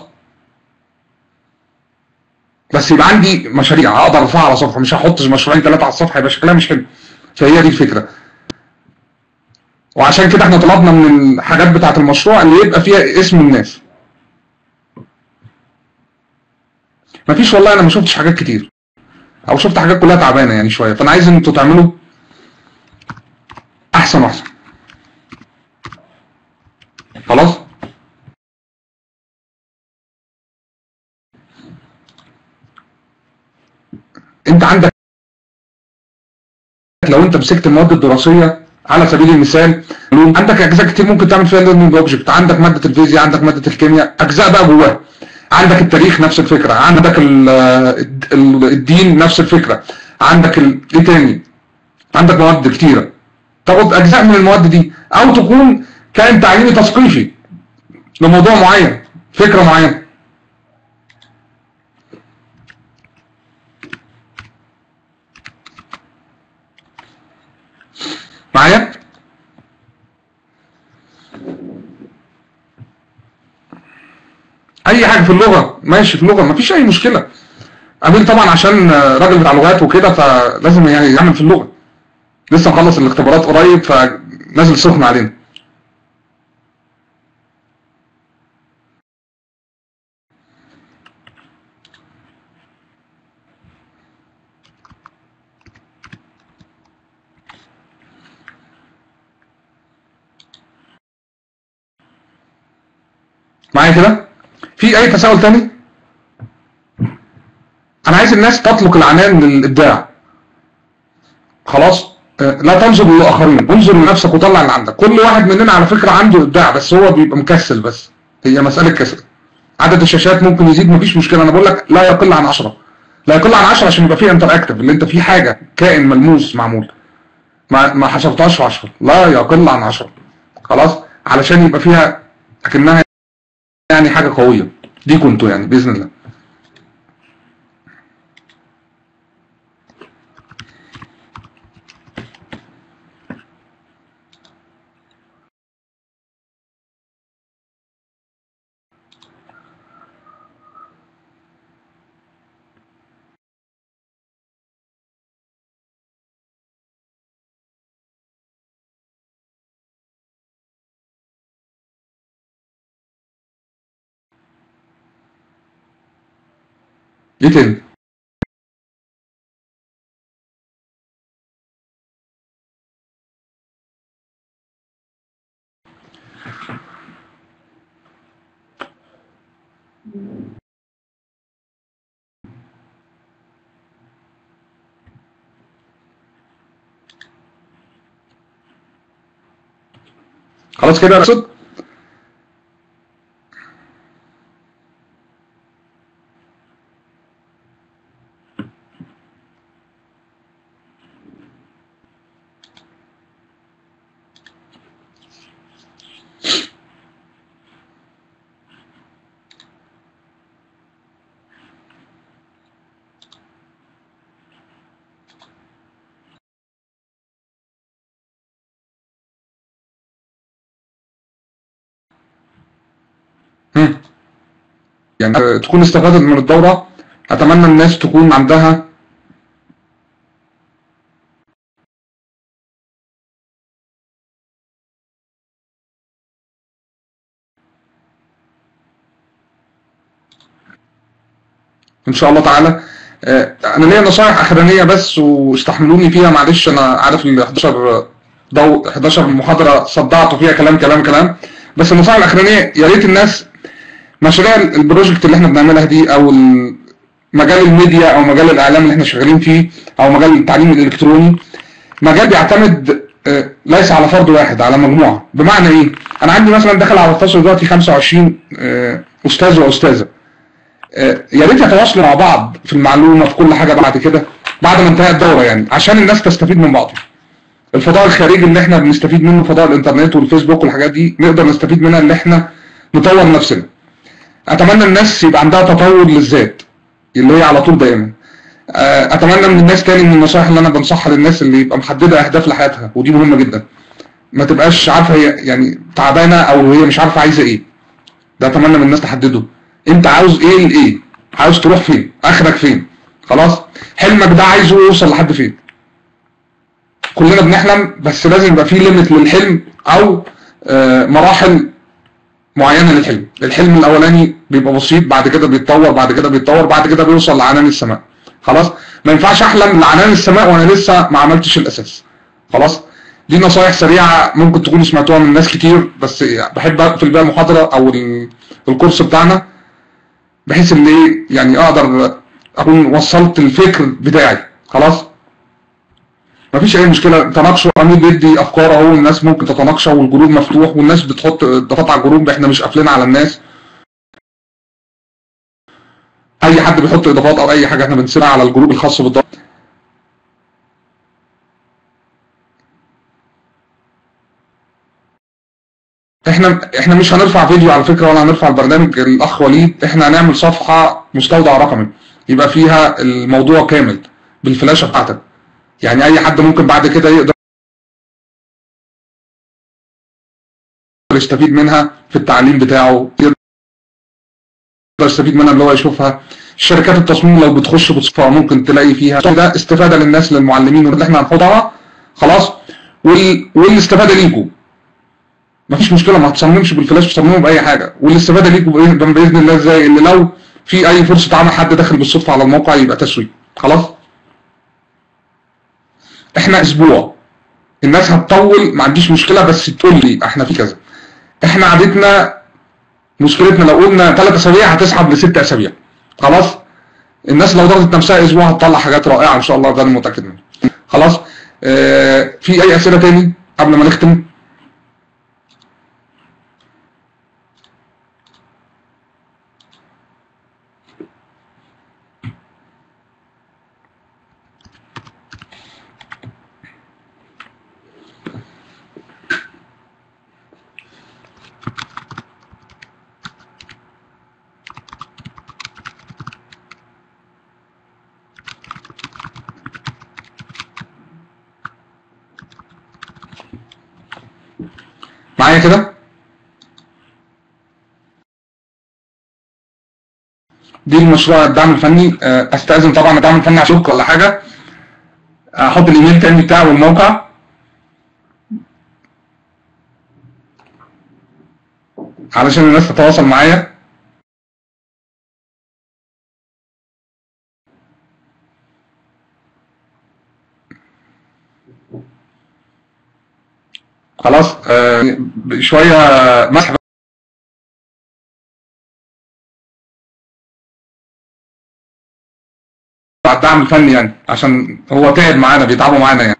بس يبقى عندي مشاريع أقدر أرفعها على صفحة مش هحط مشروعين ثلاثة على الصفحة يبقى شكلها مش حلو فهي دي الفكرة وعشان كده احنا طلبنا من الحاجات بتاعة المشروع اللي يبقى فيها اسم الناس مفيش والله انا ما شفتش حاجات كتير او شفت حاجات كلها تعبانه يعني شويه فانا عايز ان انتوا تعملوا احسن واحسن خلاص انت عندك لو انت مسكت المواد الدراسيه على سبيل المثال عندك اجزاء كتير ممكن تعمل فيها ليرنينج اوبجكت عندك ماده الفيزياء عندك ماده الكيمياء اجزاء بقى جواها عندك التاريخ نفس الفكره عندك ال- ال- الدين نفس الفكره عندك ال... ايه تاني عندك مواد كتيره تاخد اجزاء من المواد دي او تكون كائن تعليمي تثقيفي لموضوع معين فكره معينه معايا اي حاجه في اللغه ماشي في اللغه مفيش اي مشكله امين طبعا عشان راجل بتاع لغات وكده فلازم يعني يعمل في اللغه لسه مخلص الاختبارات قريب فنازل سخن علينا معايا كده في اي تساؤل تاني انا عايز الناس تطلق العنان للابداع خلاص آه، لا تنظر للاخرين انظر لنفسك وطلع اللي عندك كل واحد مننا على فكره عنده ابداع بس هو بيبقى مكسل بس هي مساله كسل عدد الشاشات ممكن يزيد مفيش مشكله انا بقول لك لا يقل عن 10 لا يقل عن 10 عشان يبقى فيه انتر اكتف اللي انت في حاجه كائن ملموس معمول ما ما حسبتهاش في 10 لا يقل عن 10 خلاص علشان يبقى فيها اكنها يعني حاجه قويه دي كنتوا يعني باذن الله ايه تاني خلاص كده يا رصد هم. يعني تكون استفادت من الدورة أتمنى الناس تكون عندها إن شاء الله تعالى آه، أنا ليا نصائح أخرانية بس واستحملوني فيها معلش أنا عارف ال 11 دو 11 محاضرة صدعت فيها كلام كلام كلام بس النصائح الأخرانية يا ريت الناس مشاريع البروجكت اللي احنا بنعملها دي او ال- مجال الميديا او مجال الاعلام اللي احنا شغالين فيه او مجال التعليم الالكتروني مجال بيعتمد آه، ليس على فرد واحد على مجموعه بمعنى ايه انا عندي مثلا داخل على الفصل دلوقتي 25 آه، استاذ واستاذه آه، يا ريت يتواصلوا مع بعض في المعلومه في كل حاجه بعد كده بعد ما انتهى الدوره يعني عشان الناس تستفيد من بعض الفضاء الخارجي اللي احنا بنستفيد منه فضاء الانترنت والفيسبوك والحاجات دي نقدر نستفيد منها ان احنا نطور نفسنا اتمنى الناس يبقى عندها تطور للذات اللي هي على طول دائما آه، اتمنى من الناس تاني من النصائح اللي انا بنصحها للناس اللي يبقى محدده اهداف لحياتها ودي مهمه جدا ما تبقاش عارفه هي يعني تعبانه او هي مش عارفه عايزه ايه ده اتمنى من الناس تحدده انت عاوز ايه لايه عاوز تروح فين اخرك فين خلاص حلمك ده عايزه يوصل لحد فين كلنا بنحلم بس لازم يبقى في ليميت للحلم او آه، مراحل معينه للحلم الحلم الاولاني بيبقى بسيط بعد كده بيتطور بعد كده بيتطور بعد كده بيوصل لعنان السماء خلاص ما ينفعش احلم لعنان السماء وانا لسه ما عملتش الاساس خلاص دي نصايح سريعه ممكن تكونوا سمعتوها من ناس كتير بس بحب اقفل بيها المحاضره او ال- الكورس بتاعنا بحيث ان ايه يعني اقدر اكون وصلت الفكر بتاعي خلاص مفيش اي مشكله تناقشوا امير بيدي افكار اهو الناس ممكن تتناقشوا والجروب مفتوح والناس بتحط اضافات على الجروب احنا مش قافلين على الناس اي حد بيحط اضافات او اي حاجه احنا بنسيبها على الجروب الخاص بالضبط احنا احنا مش هنرفع فيديو على فكره ولا هنرفع البرنامج الاخ وليد احنا هنعمل صفحه مستودع رقمي يبقى فيها الموضوع كامل بالفلاشه بتاعتك يعني اي حد ممكن بعد كده يقدر يستفيد منها في التعليم بتاعه يقدر يستفيد منها اللي هو يشوفها شركات التصميم لو بتخش بصفة ممكن تلاقي فيها ده استفادة للناس للمعلمين اللي احنا هنحطها خلاص وال... والاستفادة ليكم مفيش مشكلة ما تصممش بالفلاش تصمموا بأي حاجة والاستفادة ليكم بإذن بإذن الله ازاي اللي لو في أي فرصة عمل حد داخل بالصدفة على الموقع يبقى تسويق خلاص احنا اسبوع الناس هتطول ما عنديش مشكلة بس تقول لي احنا في كذا احنا عادتنا مشكلتنا لو قلنا ثلاث اسابيع هتسحب لست اسابيع خلاص الناس لو ضغطت نفسها اسبوع هتطلع حاجات رائعه ان شاء الله ده انا متاكد منه خلاص آه، في اي اسئله تاني قبل ما نختم معايا كده دي المشروع الدعم الفني آه، استاذن طبعا الدعم الفني عشان ولا حاجه احط الايميل تاني بتاعه والموقع علشان الناس تتواصل معايا خلاص آه، شويه مسح على الدعم الفني يعني عشان هو تعب معانا بيتعبوا معانا يعني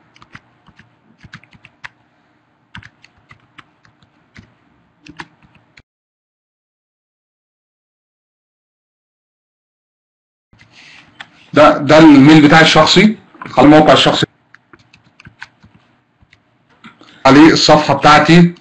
ده ده الميل بتاعي الشخصي على الموقع الشخصي عليه الصفحة بتاعتي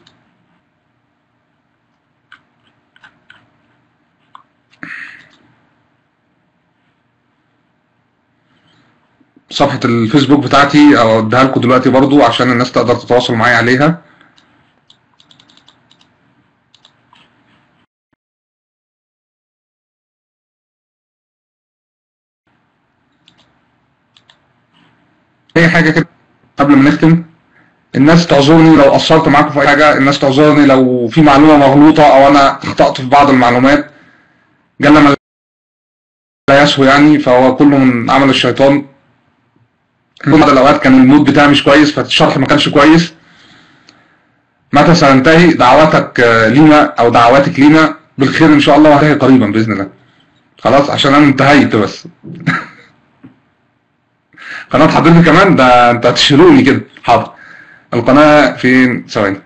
صفحة الفيسبوك بتاعتي او اديها لكم دلوقتي برضو عشان الناس تقدر تتواصل معايا عليها اي حاجة كده قبل ما نختم الناس تعذرني لو قصرت معاكم في اي حاجة الناس تعذرني لو في معلومة مغلوطة او انا اخطأت في بعض المعلومات جل ما لا يسهو يعني فهو كله من عمل الشيطان بعض الاوقات كان المود بتاعي مش كويس فالشرح ما كانش كويس متى سننتهي دعواتك آه، لينا او دعواتك لينا بالخير ان شاء الله وهتنتهي قريبا باذن الله خلاص عشان انا انتهيت بس قناة حضرتك كمان ده انت هتشيلوني كده حاضر القناة فين ثواني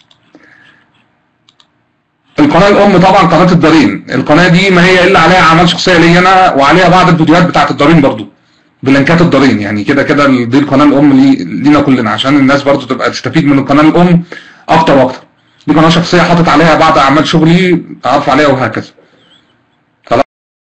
القناة الأم طبعا قناة الدارين القناة دي ما هي إلا عليها أعمال شخصية لي أنا وعليها بعض الفيديوهات بتاعت الدارين برضو بلينكات الدارين يعني كده كده دي القناة الأم لي لينا كلنا عشان الناس برضو تبقى تستفيد من القناة الأم أكتر وأكتر دي قناة شخصية حاطط عليها بعض أعمال شغلي أعرف عليها وهكذا خلاص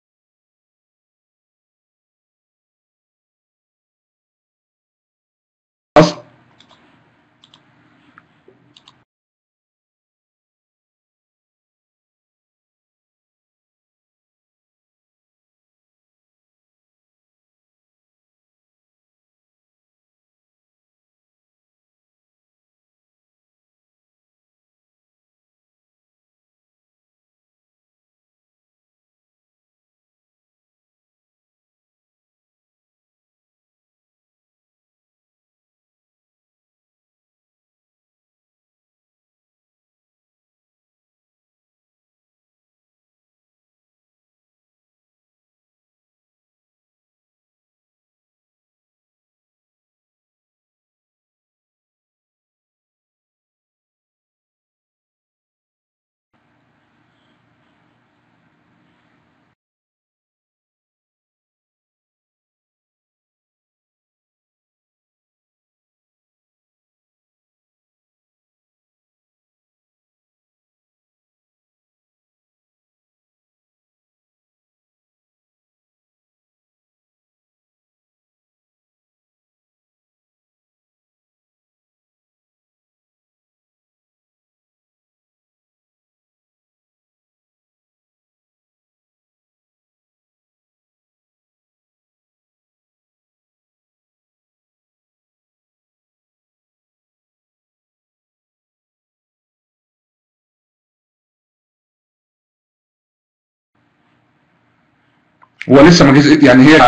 هو لسه ما جزء يعني هي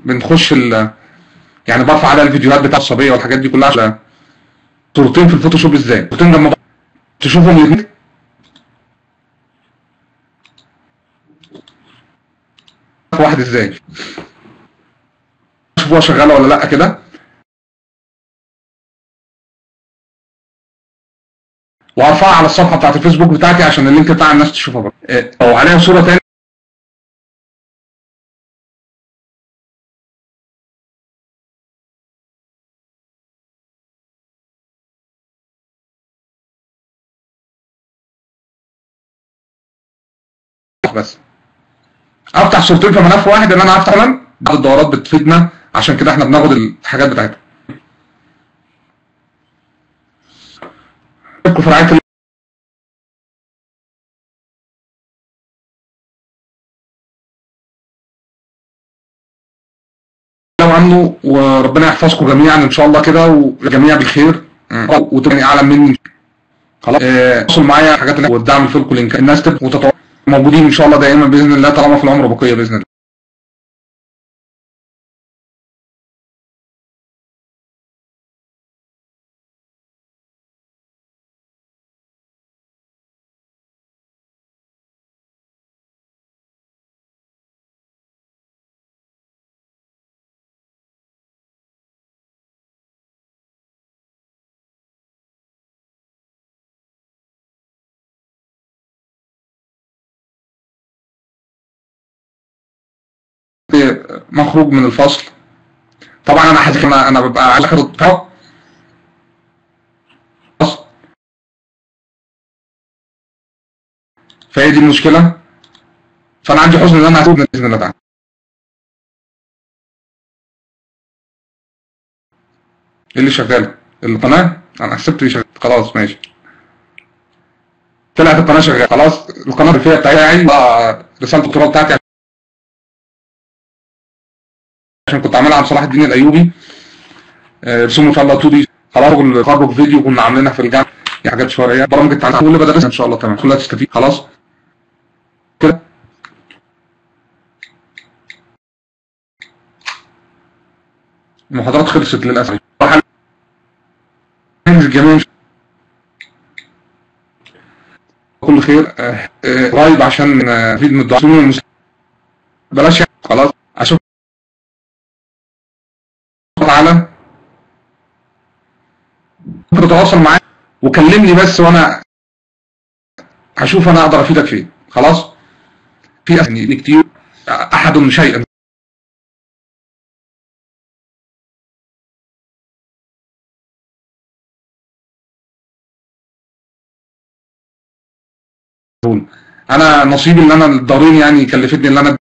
بنخش ال يعني برفع عليها الفيديوهات بتاع الصبيه والحاجات دي كلها عشان صورتين في الفوتوشوب ازاي صورتين جنب بعض تشوفهم الاثنين واحد ازاي شوفوها شغاله ولا لا كده وهرفعها على الصفحه بتاعت الفيسبوك بتاعتي عشان اللينك بتاع الناس تشوفها برضه إيه، او عليها صوره تانية بس افتح صورتين في ملف واحد ان انا افتح كمان بعض الدورات بتفيدنا عشان كده احنا بناخد الحاجات بتاعتها في رعايه الله. عنه وربنا يحفظكم جميعا ان شاء الله كده والجميع بخير وتبقى اعلم مني خلاص آه، تواصل معايا حاجات اللي والدعم في لكم لينك الناس تبقى وتتواصل موجودين ان شاء الله دائما باذن الله طالما في العمر بقيه باذن الله مخروج من الفصل طبعا انا حاسس انا انا ببقى عايز اخد الطاقه فهي دي المشكله فانا عندي حزن ان انا هتوب باذن الله تعالى ايه اللي شغال القناه انا حسبت شغال خلاص ماشي طلعت القناه شغاله خلاص القناه الريفيه بتاعتي رساله الدكتوراه بتاعتي عشان كنت عاملها عن صلاح الدين الايوبي آه، رسوم ان شاء الله 2 دي خلاص التخرج فيديو كنا عاملينها في الجامعه دي حاجات شويه برامج التعليم كل بدرسها ان شاء الله تمام كلها تستفيد خلاص كده المحاضرات خلصت للاسف الجميع كل خير آه، آه، قريب عشان آه، نفيد من الدعاء بلاش يعني. خلاص اشوف تعالى ممكن تتواصل معايا وكلمني بس وانا هشوف انا اقدر افيدك فين خلاص في يعني كتير احد شيئا انا نصيبي ان انا الدارين يعني كلفتني ان انا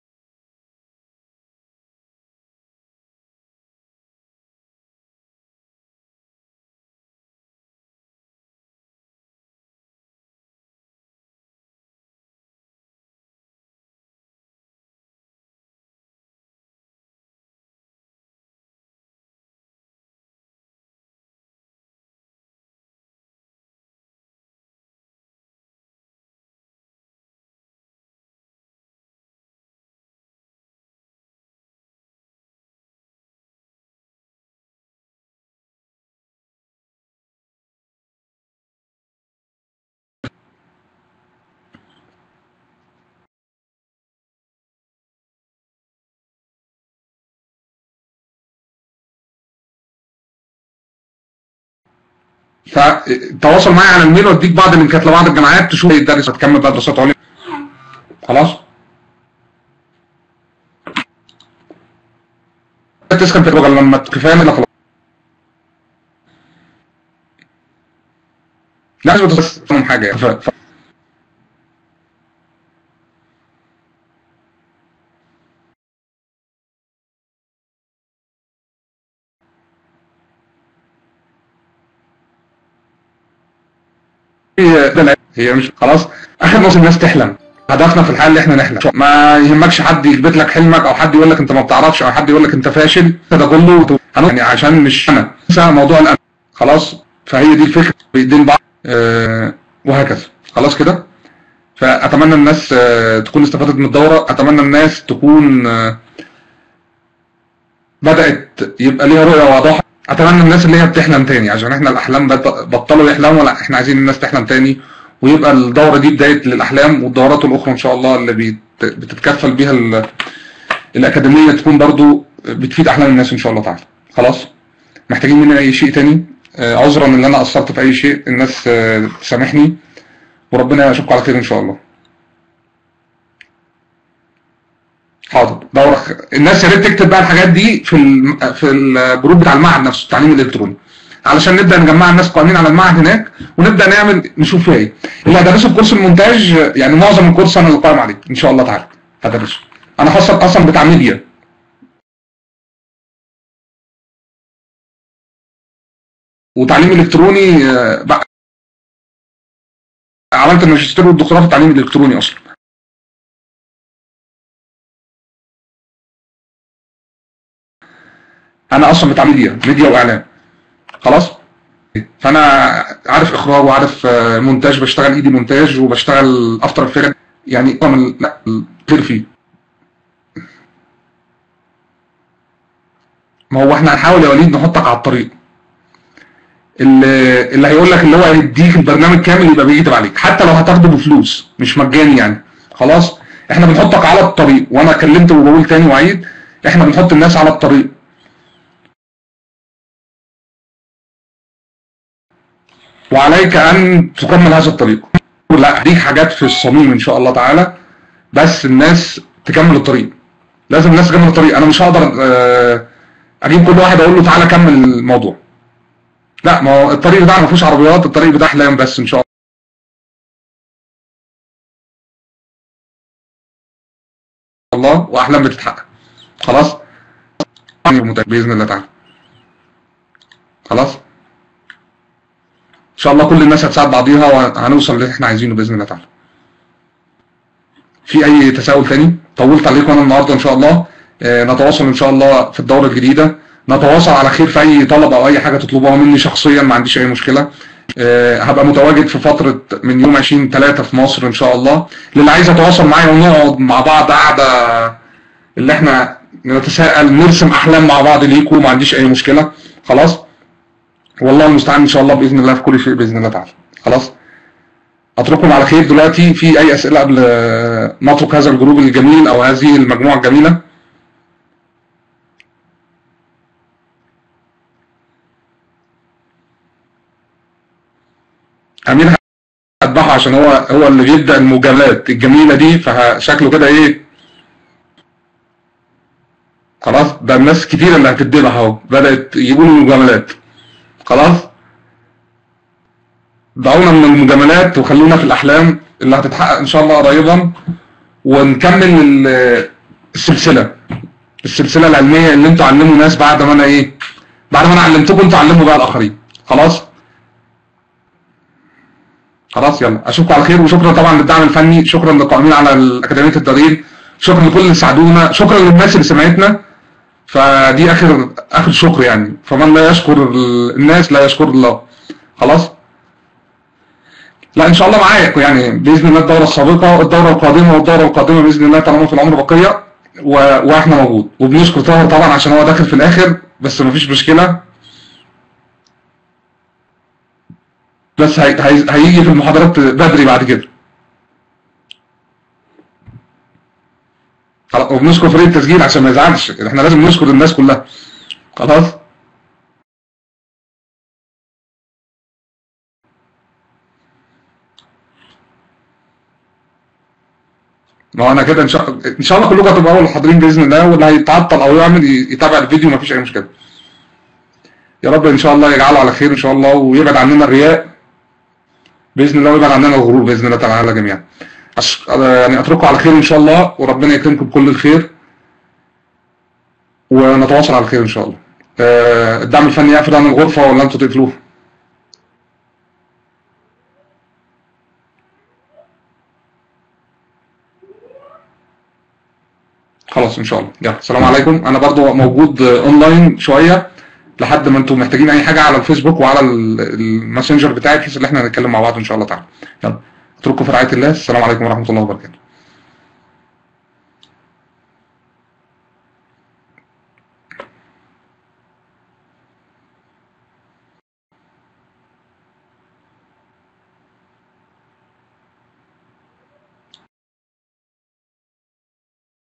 فتواصل معايا على الميل واديك بعض اللينكات لبعض الجامعات تشوف يدرس هتكمل بقى دراسات عليا خلاص تسخن في اللغه لما كفايه منها خلاص لا بس تفهم حاجه يعني. ف... ف... هي هي مش خلاص اخر نص الناس تحلم هدفنا في الحياه اللي احنا نحلم ما يهمكش حد يثبت لك حلمك او حد يقول لك انت ما بتعرفش او حد يقول لك انت فاشل ده كله يعني عشان مش انا موضوع الامل خلاص فهي دي الفكره بايدين بعض آه وهكذا خلاص كده فاتمنى الناس آه تكون استفادت من الدوره اتمنى الناس تكون آه بدات يبقى ليها رؤيه واضحه اتمنى الناس اللي هي بتحلم تاني عشان احنا الاحلام بط- بطلوا يحلموا لا احنا عايزين الناس تحلم تاني ويبقى الدوره دي بدايه للاحلام والدورات الاخرى ان شاء الله اللي بيت- بتتكفل بيها ال- الاكاديميه تكون برضو بتفيد احلام الناس ان شاء الله تعالى خلاص محتاجين مني اي شيء تاني آه، عذرا ان انا قصرت في اي شيء الناس آه، تسامحني وربنا يشوفكم على خير ان شاء الله حاضر دورة خ- الناس يا ريت تكتب بقى الحاجات دي في الم... في الجروب بتاع المعهد نفسه التعليم الالكتروني علشان نبدا نجمع الناس قائمين على المعهد هناك ونبدا نعمل نشوف فيها ايه اللي هدرسه في كورس المونتاج آه، يعني معظم الكورس انا اللي قائم عليه ان شاء الله تعالى هدرسه انا خاصه اصلا بتاع ميديا وتعليم الكتروني آه، بقى- عملت الماجستير والدكتوراه في التعليم الالكتروني اصلا انا اصلا بتاع ميديا ميديا واعلام خلاص فانا عارف اخراج وعارف آه، مونتاج بشتغل ايدي مونتاج وبشتغل افتر افكت يعني طبعا لا كتير فيه ما هو احنا هنحاول يا وليد نحطك على الطريق اللي, اللي هيقول لك اللي هو هيديك البرنامج كامل يبقى بيكتب عليك حتى لو هتاخده بفلوس مش مجاني يعني خلاص احنا بنحطك على الطريق وانا كلمت وبقول تاني واعيد احنا بنحط الناس على الطريق وعليك ان تكمل هذا الطريق لا هديك حاجات في الصميم ان شاء الله تعالى بس الناس تكمل الطريق لازم الناس تكمل الطريق انا مش هقدر آه، اجيب كل واحد اقول له تعالى كمل الموضوع لا ما هو الطريق بتاعنا ما فيهوش عربيات الطريق بتاع احلام بس ان شاء الله واحلام بتتحقق خلاص باذن الله تعالى خلاص ان شاء الله كل الناس هتساعد بعضيها وهنوصل اللي احنا عايزينه باذن الله تعالى في اي تساؤل تاني طولت عليكم انا النهارده ان شاء الله آه، نتواصل ان شاء الله في الدوره الجديده نتواصل على خير في اي طلب او اي حاجه تطلبوها مني شخصيا ما عنديش اي مشكله آه، هبقى متواجد في فتره من يوم 20 3 في مصر ان شاء الله للي عايز يتواصل معايا ونقعد مع بعض قعده اللي احنا نتساءل نرسم احلام مع بعض ليكم ما عنديش اي مشكله خلاص والله المستعان ان شاء الله باذن الله في كل شيء باذن الله تعالى خلاص اترككم على خير دلوقتي في اي اسئله قبل آه، ما اترك هذا الجروب الجميل او هذه المجموعه الجميله امين هذبحه عشان هو هو اللي بيبدا المجاملات الجميله دي فشكله كده ايه خلاص ده الناس كتير اللي هتدبح اهو بدات يقولوا المجاملات خلاص دعونا من المجاملات وخلونا في الاحلام اللي هتتحقق ان شاء الله قريبا ونكمل ال- السلسله السلسله العلميه اللي انتوا علموا ناس بعد ما انا ايه بعد ما انا علمتكم انتوا علموا بقى الاخرين خلاص خلاص يلا اشوفكم على خير وشكرا طبعا للدعم الفني شكرا للقائمين على اكاديميه التدريب شكرا لكل اللي ساعدونا شكرا للناس اللي سمعتنا فدي اخر اخر شكر يعني فمن لا يشكر ال- الناس لا يشكر الله خلاص لا ان شاء الله معاكم يعني باذن الله الدوره السابقه والدوره القادمه والدوره القادمه باذن الله طالما في العمر بقيه و... واحنا موجود وبنشكر طاهر طبعا عشان هو داخل في الاخر بس مفيش مشكله بس هي... هي... هيجي في المحاضرات بدري بعد كده خلاص، وبنشكر فريق التسجيل عشان ما يزعلش احنا لازم نشكر الناس كلها خلاص ما هو انا كده ان شاء ان شاء الله كلكم هتبقوا اول حاضرين باذن الله واللي هيتعطل او يعمل يتابع الفيديو ما فيش اي مشكله يا رب ان شاء الله يجعله على خير ان شاء الله ويبعد عننا الرياء باذن الله ويبعد عننا الغرور باذن الله تعالى جميعا أش... يعني اترككم على خير ان شاء الله وربنا يكرمكم بكل الخير ونتواصل على خير ان شاء الله آه، الدعم الفني يقفل عن الغرفه ولا انتوا تقفلوها خلاص ان شاء الله يلا السلام عليكم انا برضو موجود آه، اونلاين شويه لحد ما انتم محتاجين اي حاجه على الفيسبوك وعلى ال- الماسنجر بتاعي بحيث ان احنا نتكلم مع بعض ان شاء الله تعالى يلا اترككم في رعايه الله السلام عليكم ورحمه الله وبركاته